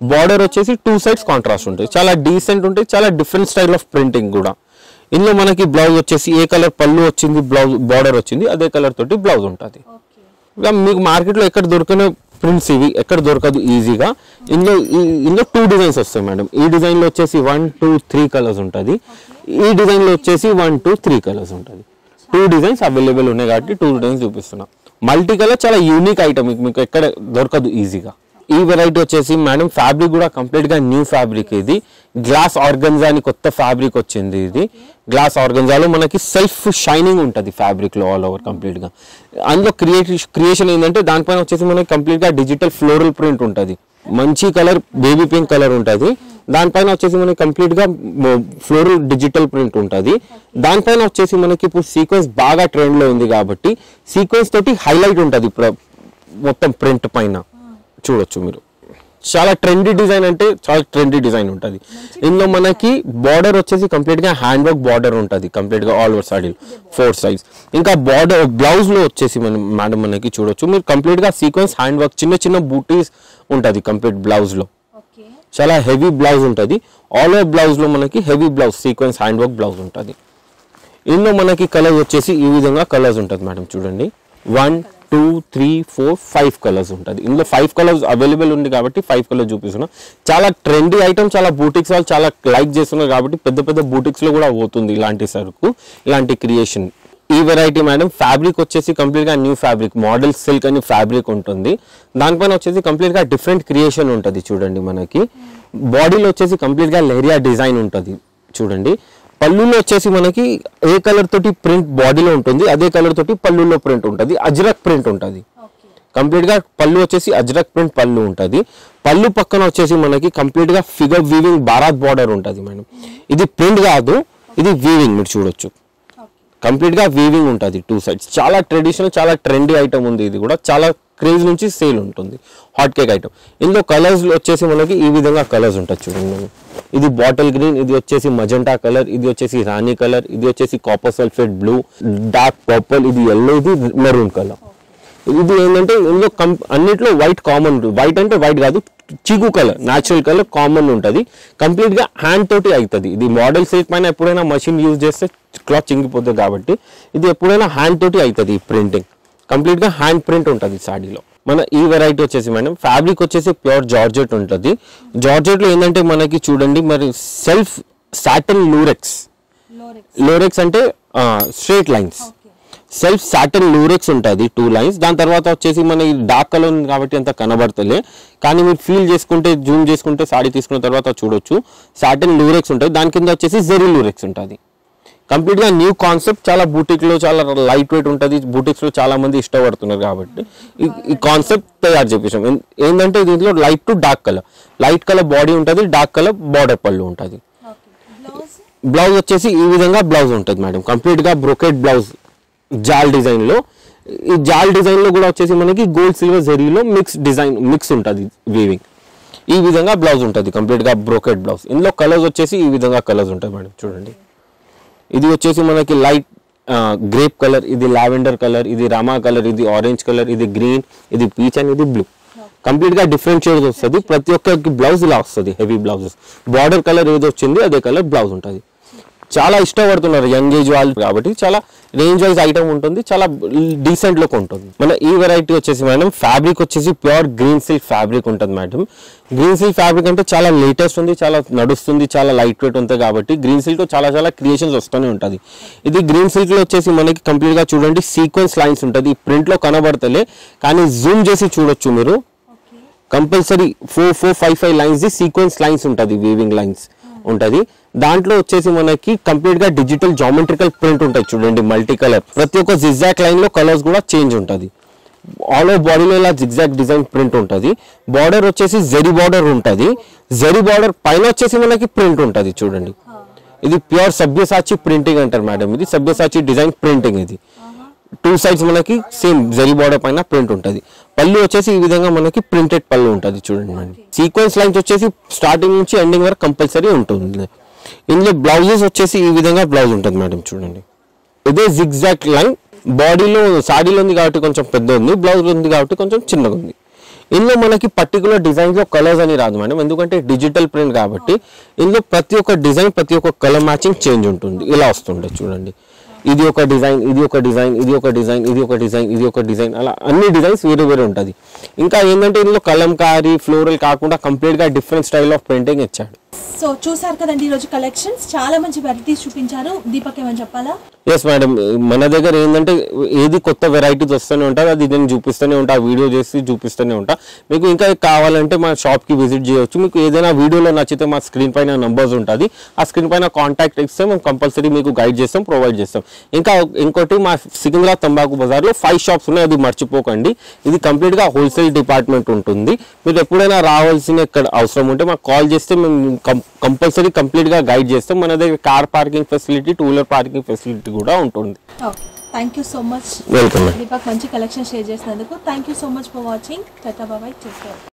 బార్డర్ వచ్చేసి టూ సైడ్స్ కాంట్రాస్ట్ ఉంటుంది చాలా డీసెంట్ ఉంటుంది చాలా డిఫరెంట్ స్టైల్ ఆఫ్ ప్రింటింగ్ కూడా ఇందులో మనకి బ్లౌజ్ వచ్చేసి ఏ కలర్ పళ్ళు వచ్చింది బ్లౌజ్ బార్డర్ వచ్చింది అదే కలర్ తోటి బ్లౌజ్ ఉంటుంది ఇక మీకు మార్కెట్లో ఎక్కడ దొరికిన ప్రింట్స్ ఇవి ఎక్కడ దొరకదు ఈజీగా ఇందులో ఈ- ఇందులో టూ డిజైన్స్ వస్తాయి మేడం ఈ డిజైన్లో వచ్చేసి వన్ టూ త్రీ కలర్స్ ఉంటుంది ఈ డిజైన్లో వచ్చేసి వన్ టూ త్రీ కలర్స్ ఉంటుంది టూ డిజైన్స్ అవైలబుల్ ఉన్నాయి కాబట్టి టూ డిజైన్స్ చూపిస్తున్నా మల్టీ కలర్ చాలా యూనిక్ ఐటమ్ మీకు ఎక్కడ దొరకదు ఈజీగా ఈ వెరైటీ వచ్చేసి మేడం ఫ్యాబ్రిక్ కూడా కంప్లీట్ గా న్యూ ఫ్యాబ్రిక్ ఇది గ్లాస్ ఆర్గన్జా అని కొత్త ఫ్యాబ్రిక్ వచ్చింది ఇది గ్లాస్ ఆర్గన్జాలో మనకి సెల్ఫ్ షైనింగ్ ఉంటుంది ఫ్యాబ్రిక్ లో ఆల్ ఓవర్ కంప్లీట్ గా అందులో క్రియేట్ క్రియేషన్ ఏంటంటే దానిపైన వచ్చేసి మనకి కంప్లీట్ గా డిజిటల్ ఫ్లోరల్ ప్రింట్ ఉంటుంది మంచి కలర్ బేబీ పింక్ కలర్ ఉంటుంది దానిపైన వచ్చేసి మనకి కంప్లీట్ గా ఫ్లోరల్ డిజిటల్ ప్రింట్ ఉంటుంది దానిపైన వచ్చేసి మనకి ఇప్పుడు సీక్వెన్స్ బాగా ట్రెండ్ లో ఉంది కాబట్టి సీక్వెన్స్ తోటి హైలైట్ ఉంటుంది మొత్తం ప్రింట్ పైన చూడొచ్చు మీరు చాలా ట్రెండీ డిజైన్ అంటే చాలా ట్రెండీ డిజైన్ ఉంటుంది ఇందులో మనకి బార్డర్ వచ్చేసి కంప్లీట్ గా హ్యాండ్ వర్క్ బార్డర్ ఉంటుంది కంప్లీట్ గా all over sari four sides ఇంకా బార్డర్ బ్లౌజ్ లో వచ్చేసి మనం మేడం మనకి చూడొచ్చు మీరు కంప్లీట్ గా సీక్వెన్స్ హ్యాండ్ వర్క్ చిన్న చిన్న బూటీస్ ఉంటుంది కంప్లీట్ బ్లౌజ్ లో చాలా హెవీ బ్లౌజ్ ఉంటుంది ఆల్ ఓవర్ బ్లౌజ్ లో మనకి heavy blouse sequence hand work blouse ఉంటుంది ఇందులో మనకి కలర్స్ వచ్చేసి ఈ విధంగా కలర్స్ ఉంటుంది మేడం చూడండి one two three four five colours ఉంటుంది ఇందులో ఫైవ్ కలర్స్ అవైలబుల్ ఉంది కాబట్టి ఫైవ్ కలర్స్ చూపిస్తున్నా చాలా ట్రెండీ ఐటమ్ చాలా బూటిక్స్ వాళ్ళు చాలా లైక్ చేస్తున్నారు కాబట్టి పెద్ద పెద్ద బూటిక్స్ లో కూడా పోతుంది ఇలాంటి సరుకు ఇలాంటి క్రియేషన్ ఈ వెరైటీ మేడం ఫ్యాబ్రిక్ వచ్చేసి కంప్లీట్ గా న్యూ ఫ్యాబ్రిక్ మోడల్ సిల్క్ అని ఫ్యాబ్రిక్ ఉంటుంది దానిపైన వచ్చేసి కంప్లీట్ గా డిఫరెంట్ క్రియేషన్ ఉంటుంది చూడండి మనకి బాడీలో వచ్చేసి కంప్లీట్ గా లెహరియా డిజైన్ ఉంటుంది చూడండి పళ్ళులో వచ్చేసి మనకి ఏ కలర్ తోటి ప్రింట్ బాడీలో ఉంటుంది అదే కలర్ తోటి పళ్ళులో ప్రింట్ ఉంటుంది అజ్రక్ ప్రింట్ ఉంటుంది కంప్లీట్ గా పళ్ళు వచ్చేసి అజ్రక్ ప్రింట్ పళ్ళు ఉంటుంది పళ్ళు పక్కన వచ్చేసి మనకి కంప్లీట్ గా ఫిగర్ వీవింగ్ బారాత్ బార్డర్ ఉంటుంది మేడం ఇది ప్రింట్ కాదు ఇది వీవింగ్ మీరు చూడొచ్చు కంప్లీట్ గా వీవింగ్ ఉంటుంది టూ సైడ్స్ చాలా ట్రెడిషనల్ చాలా ట్రెండీ ఐటమ్ ఉంది ఇది కూడా చాలా క్రేజ్ నుంచి సేల్ ఉంటుంది హాట్ కేక్ ఐటమ్ ఇందులో కలర్స్ వచ్చేసి మనకి ఈ విధంగా కలర్స్ ఉంటుంది చూడండి మనం ఇది బాటిల్ గ్రీన్ ఇది వచ్చేసి మజెంటా కలర్ ఇది వచ్చేసి రాణి కలర్ ఇది వచ్చేసి copper sulphate blue dark purple ఇది ఎల్లో ఇది మెరూన్ కలర్ ఇది ఏంటంటే ఇందులో కం అన్నిట్లో వైట్ కామన్ ఉంటుంది వైట్ అంటే వైట్ కాదు చీకు కలర్ న్యాచురల్ కలర్ కామన్ ఉంటుంది కంప్లీట్ గా హ్యాండ్ తోటి అవుతుంది ఇది మోడల్ సెట్ పైన ఎప్పుడైనా మషిన్ యూజ్ చేస్తే క్లాత్ చింగిపోతుంది కాబట్టి ఇది ఎప్పుడైనా హ్యాండ్ తోటి అవుతుంది ఈ ప్రింటింగ్ కంప్లీట్ గా హ్యాండ్ ప్రింట్ ఉంటుంది సాడీలో మన ఈ వెరైటీ వచ్చేసి మేడం ఫ్యాబ్రిక్ వచ్చేసి ప్యూర్ జార్జెట్ ఉంటుంది జార్జెట్ లో ఏంటంటే మనకి చూడండి మరి సెల్ఫ్ సాటన్ లూరెక్స్ లోరెక్స్ అంటే straight lines self satin lurex ఉంటుంది టూ లైన్స్ దాని తర్వాత వచ్చేసి మన ఈ డార్క్ కలర్ ఉంది కాబట్టి అంత కనబడతలే కానీ మీరు ఫీల్ చేసుకుంటే జూమ్ చేసుకుంటే సాడీ తీసుకున్న తర్వాత చూడొచ్చు సాటన్ లూరెక్స్ ఉంటుంది దాని కింద వచ్చేసి జెరీ లూరెక్స్ ఉంటుంది కంప్లీట్ గా న్యూ కాన్సెప్ట్ చాలా బూటిక్ లో చాలా లైట్ వెయిట్ ఉంటుంది బూటిక్స్ లో చాలా మంది ఇష్టపడుతున్నారు కాబట్టి ఈ- ఈ కాన్సెప్ట్ తయారు చేపించాం ఏం- ఏంటంటే దీంట్లో light to dark colour light colour body ఉంటుంది డార్క్ కలర్ బార్డర్ పళ్ళు ఉంటుంది బ్లౌజ్ వచ్చేసి ఈ విధంగా బ్లౌజ్ ఉంటుంది మేడం కంప్లీట్ గా బ్రొకెట్ బ్లౌజ్ జాల్ డిజైన్ లో ఈ జాల్ డిజైన్ లో కూడా వచ్చేసి మనకి గోల్డ్ సిల్వర్ జరీలో మిక్స్ డిజైన్ మిక్స్ ఉంటుంది వీవింగ్ ఈ విధంగా బ్లౌజ్ ఉంటుంది కంప్లీట్ గా బ్రోకెట్ బ్లౌజ్ ఇందులో కలర్స్ వచ్చేసి ఈ విధంగా కలర్స్ ఉంటాయి మేడం చూడండి ఇది వచ్చేసి మనకి లైట్ గ్రేప్ కలర్ ఇది లావెండర్ కలర్ ఇది రామా కలర్ ఇది ఆరెంజ్ కలర్ ఇది గ్రీన్ ఇది పీచ్ అండ్ ఇది బ్లూ కంప్లీట్ గా డిఫరెంట్ షేడ్స్ వస్తుంది ప్రతి ఒక్కరికి బ్లౌజ్ ఇలా వస్తుంది హెవీ బ్లౌజెస్ బార్డర్ కలర్ ఏది వచ్చింది అదే కలర్ బ్లౌజ్ ఉంటుంది చాలా ఇష్టపడుతున్నారు యంగ్ ఏజ్ వాళ్ళు కాబట్టి చాలా రేంజ్ వైజ్ ఐటమ్ ఉంటుంది చాలా డీసెంట్ లుక్ ఉంటుంది మన ఈ వెరైటీ వచ్చేసి మేడం ఫ్యాబ్రిక్ వచ్చేసి ప్యూర్ గ్రీన్ సిల్క్ ఫ్యాబ్రిక్ ఉంటుంది మేడం గ్రీన్ సిల్క్ ఫ్యాబ్రిక్ అంటే చాలా లేటెస్ట్ ఉంది చాలా నడుస్తుంది చాలా లైట్ వెయిట్ ఉంటుంది కాబట్టి గ్రీన్ సిల్క్ చాలా చాలా క్రియేషన్స్ వస్తూనే ఉంటుంది ఇది గ్రీన్ సిల్క్ లో వచ్చేసి మనకి కంప్లీట్ గా చూడండి సీక్వెన్స్ లైన్స్ ఉంటుంది ప్రింట్ లో కనబడతలే కానీ జూమ్ చేసి చూడొచ్చు మీరు compulsory four four five five lines the sequence lines ఉంటుంది వీవింగ్ లైన్స్ ఉంటుంది దాంట్లో వచ్చేసి మనకి కంప్లీట్ గా డిజిటల్ జామెట్రికల్ ప్రింట్ ఉంటుంది చూడండి మల్టీ కలర్ ప్రతి ఒక్క జిగ్జాక్ లైన్ లో కలర్స్ కూడా చేంజ్ ఉంటుంది ఆల్ ఓవర్ బాడీలో ఇలా జిగ్జాక్ డిజైన్ ప్రింట్ ఉంటుంది బార్డర్ వచ్చేసి జెరీ బార్డర్ ఉంటుంది జెరీ బార్డర్ పైన వచ్చేసి మనకి ప్రింట్ ఉంటుంది చూడండి ఇది ప్యూర్ సభ్యసాచి ప్రింటింగ్ అంటారు మేడం ఇది సభ్యసాచి డిజైన్ ప్రింటింగ్ ఇది టూ సైడ్స్ మనకి సేమ్ జరీ బార్డర్ పైన ప్రింట్ ఉంటుంది పళ్ళు వచ్చేసి ఈ విధంగా మనకి ప్రింటెడ్ పళ్ళు ఉంటుంది చూడండి మేడం సీక్వెన్స్ లైన్స్ వచ్చేసి స్టార్టింగ్ నుంచి ఎండింగ్ వరకు కంపల్సరీ ఉంటుంది ఇందులో బ్లౌజెస్ వచ్చేసి ఈ విధంగా బ్లౌజ్ ఉంటుంది మేడం చూడండి ఇదే జిగ్జాక్ట్ లైన్ బాడీలో సాడీలో ఉంది కాబట్టి కొంచెం పెద్ద ఉంది బ్లౌజ్ ఉంది కాబట్టి కొంచెం చిన్నగా ఉంది ఇందులో మనకి పర్టికులర్ డిజైన్ లో కలర్స్ అని రాదు మేడం ఎందుకంటే డిజిటల్ ప్రింట్ కాబట్టి ఇందులో ప్రతి ఒక్క డిజైన్ ప్రతి ఒక్క కలర్ మ్యాచింగ్ చేంజ్ ఉంటుంది ఇలా వస్తుండే చూడండి ఇది ఒక డిజైన్ ఇది ఒక డిజైన్ ఇది ఒక డిజైన్ ఇది ఒక డిజైన్ ఇది ఒక డిజైన్ అలా అన్ని డిజైన్స్ వేరే వేరే ఉంటుంది ఇంకా ఏంటంటే ఇందులో కలంకారీ ఫ్లోరల్ కాకుండా కంప్లీట్ గా డిఫరెంట్ స్టైల్ ఆఫ్ ప్రింటింగ్ ఇచ్చాడు సో చూసారు కదండి ఈరోజు కలెక్షన్స్ చాలా మంచి వెరైటీస్ చూపించారు దీపక్ ఏమని చెప్పాలా ఎస్ మేడం మన దగ్గర ఏంటంటే ఏది కొత్త వెరైటీస్ వస్తూనే ఉంటుంది అది నేను చూపిస్తూనే ఉంటా వీడియో చేసి చూపిస్తూనే ఉంటా మీకు ఇంకా కావాలంటే మా షాప్కి విజిట్ చేయొచ్చు మీకు ఏదైనా వీడియోలో నచ్చితే మా స్క్రీన్ పైన నంబర్స్ ఉంటుంది ఆ స్క్రీన్ పైన కాంటాక్ట్ ఇస్తే మేము కంపల్సరీ మీకు గైడ్ చేస్తాం ప్రొవైడ్ చేస్తాం ఇంకా ఇంకోటి మా సికింద్రాబాద్ తంబాకు బజార్లో ఫైవ్ షాప్స్ ఉన్నాయి అది మర్చిపోకండి ఇది కంప్లీట్గా హోల్సేల్ డిపార్ట్మెంట్ ఉంటుంది మీరు ఎప్పుడైనా రావాల్సిన ఇక్కడ అవసరం ఉంటే మాకు కాల్ చేస్తే మేము కంపల్సరీ కంప్లీట్గా గైడ్ చేస్తాం మన దగ్గర car parking facility two wheeler parking facility కూడా ఉంటుంది okay thank you so much welcome Deepak మంచి కలెక్షన్ షేర్ చేసినందుకు thank you so much for watching టాటా బాబాయ్ టేక్ కేర్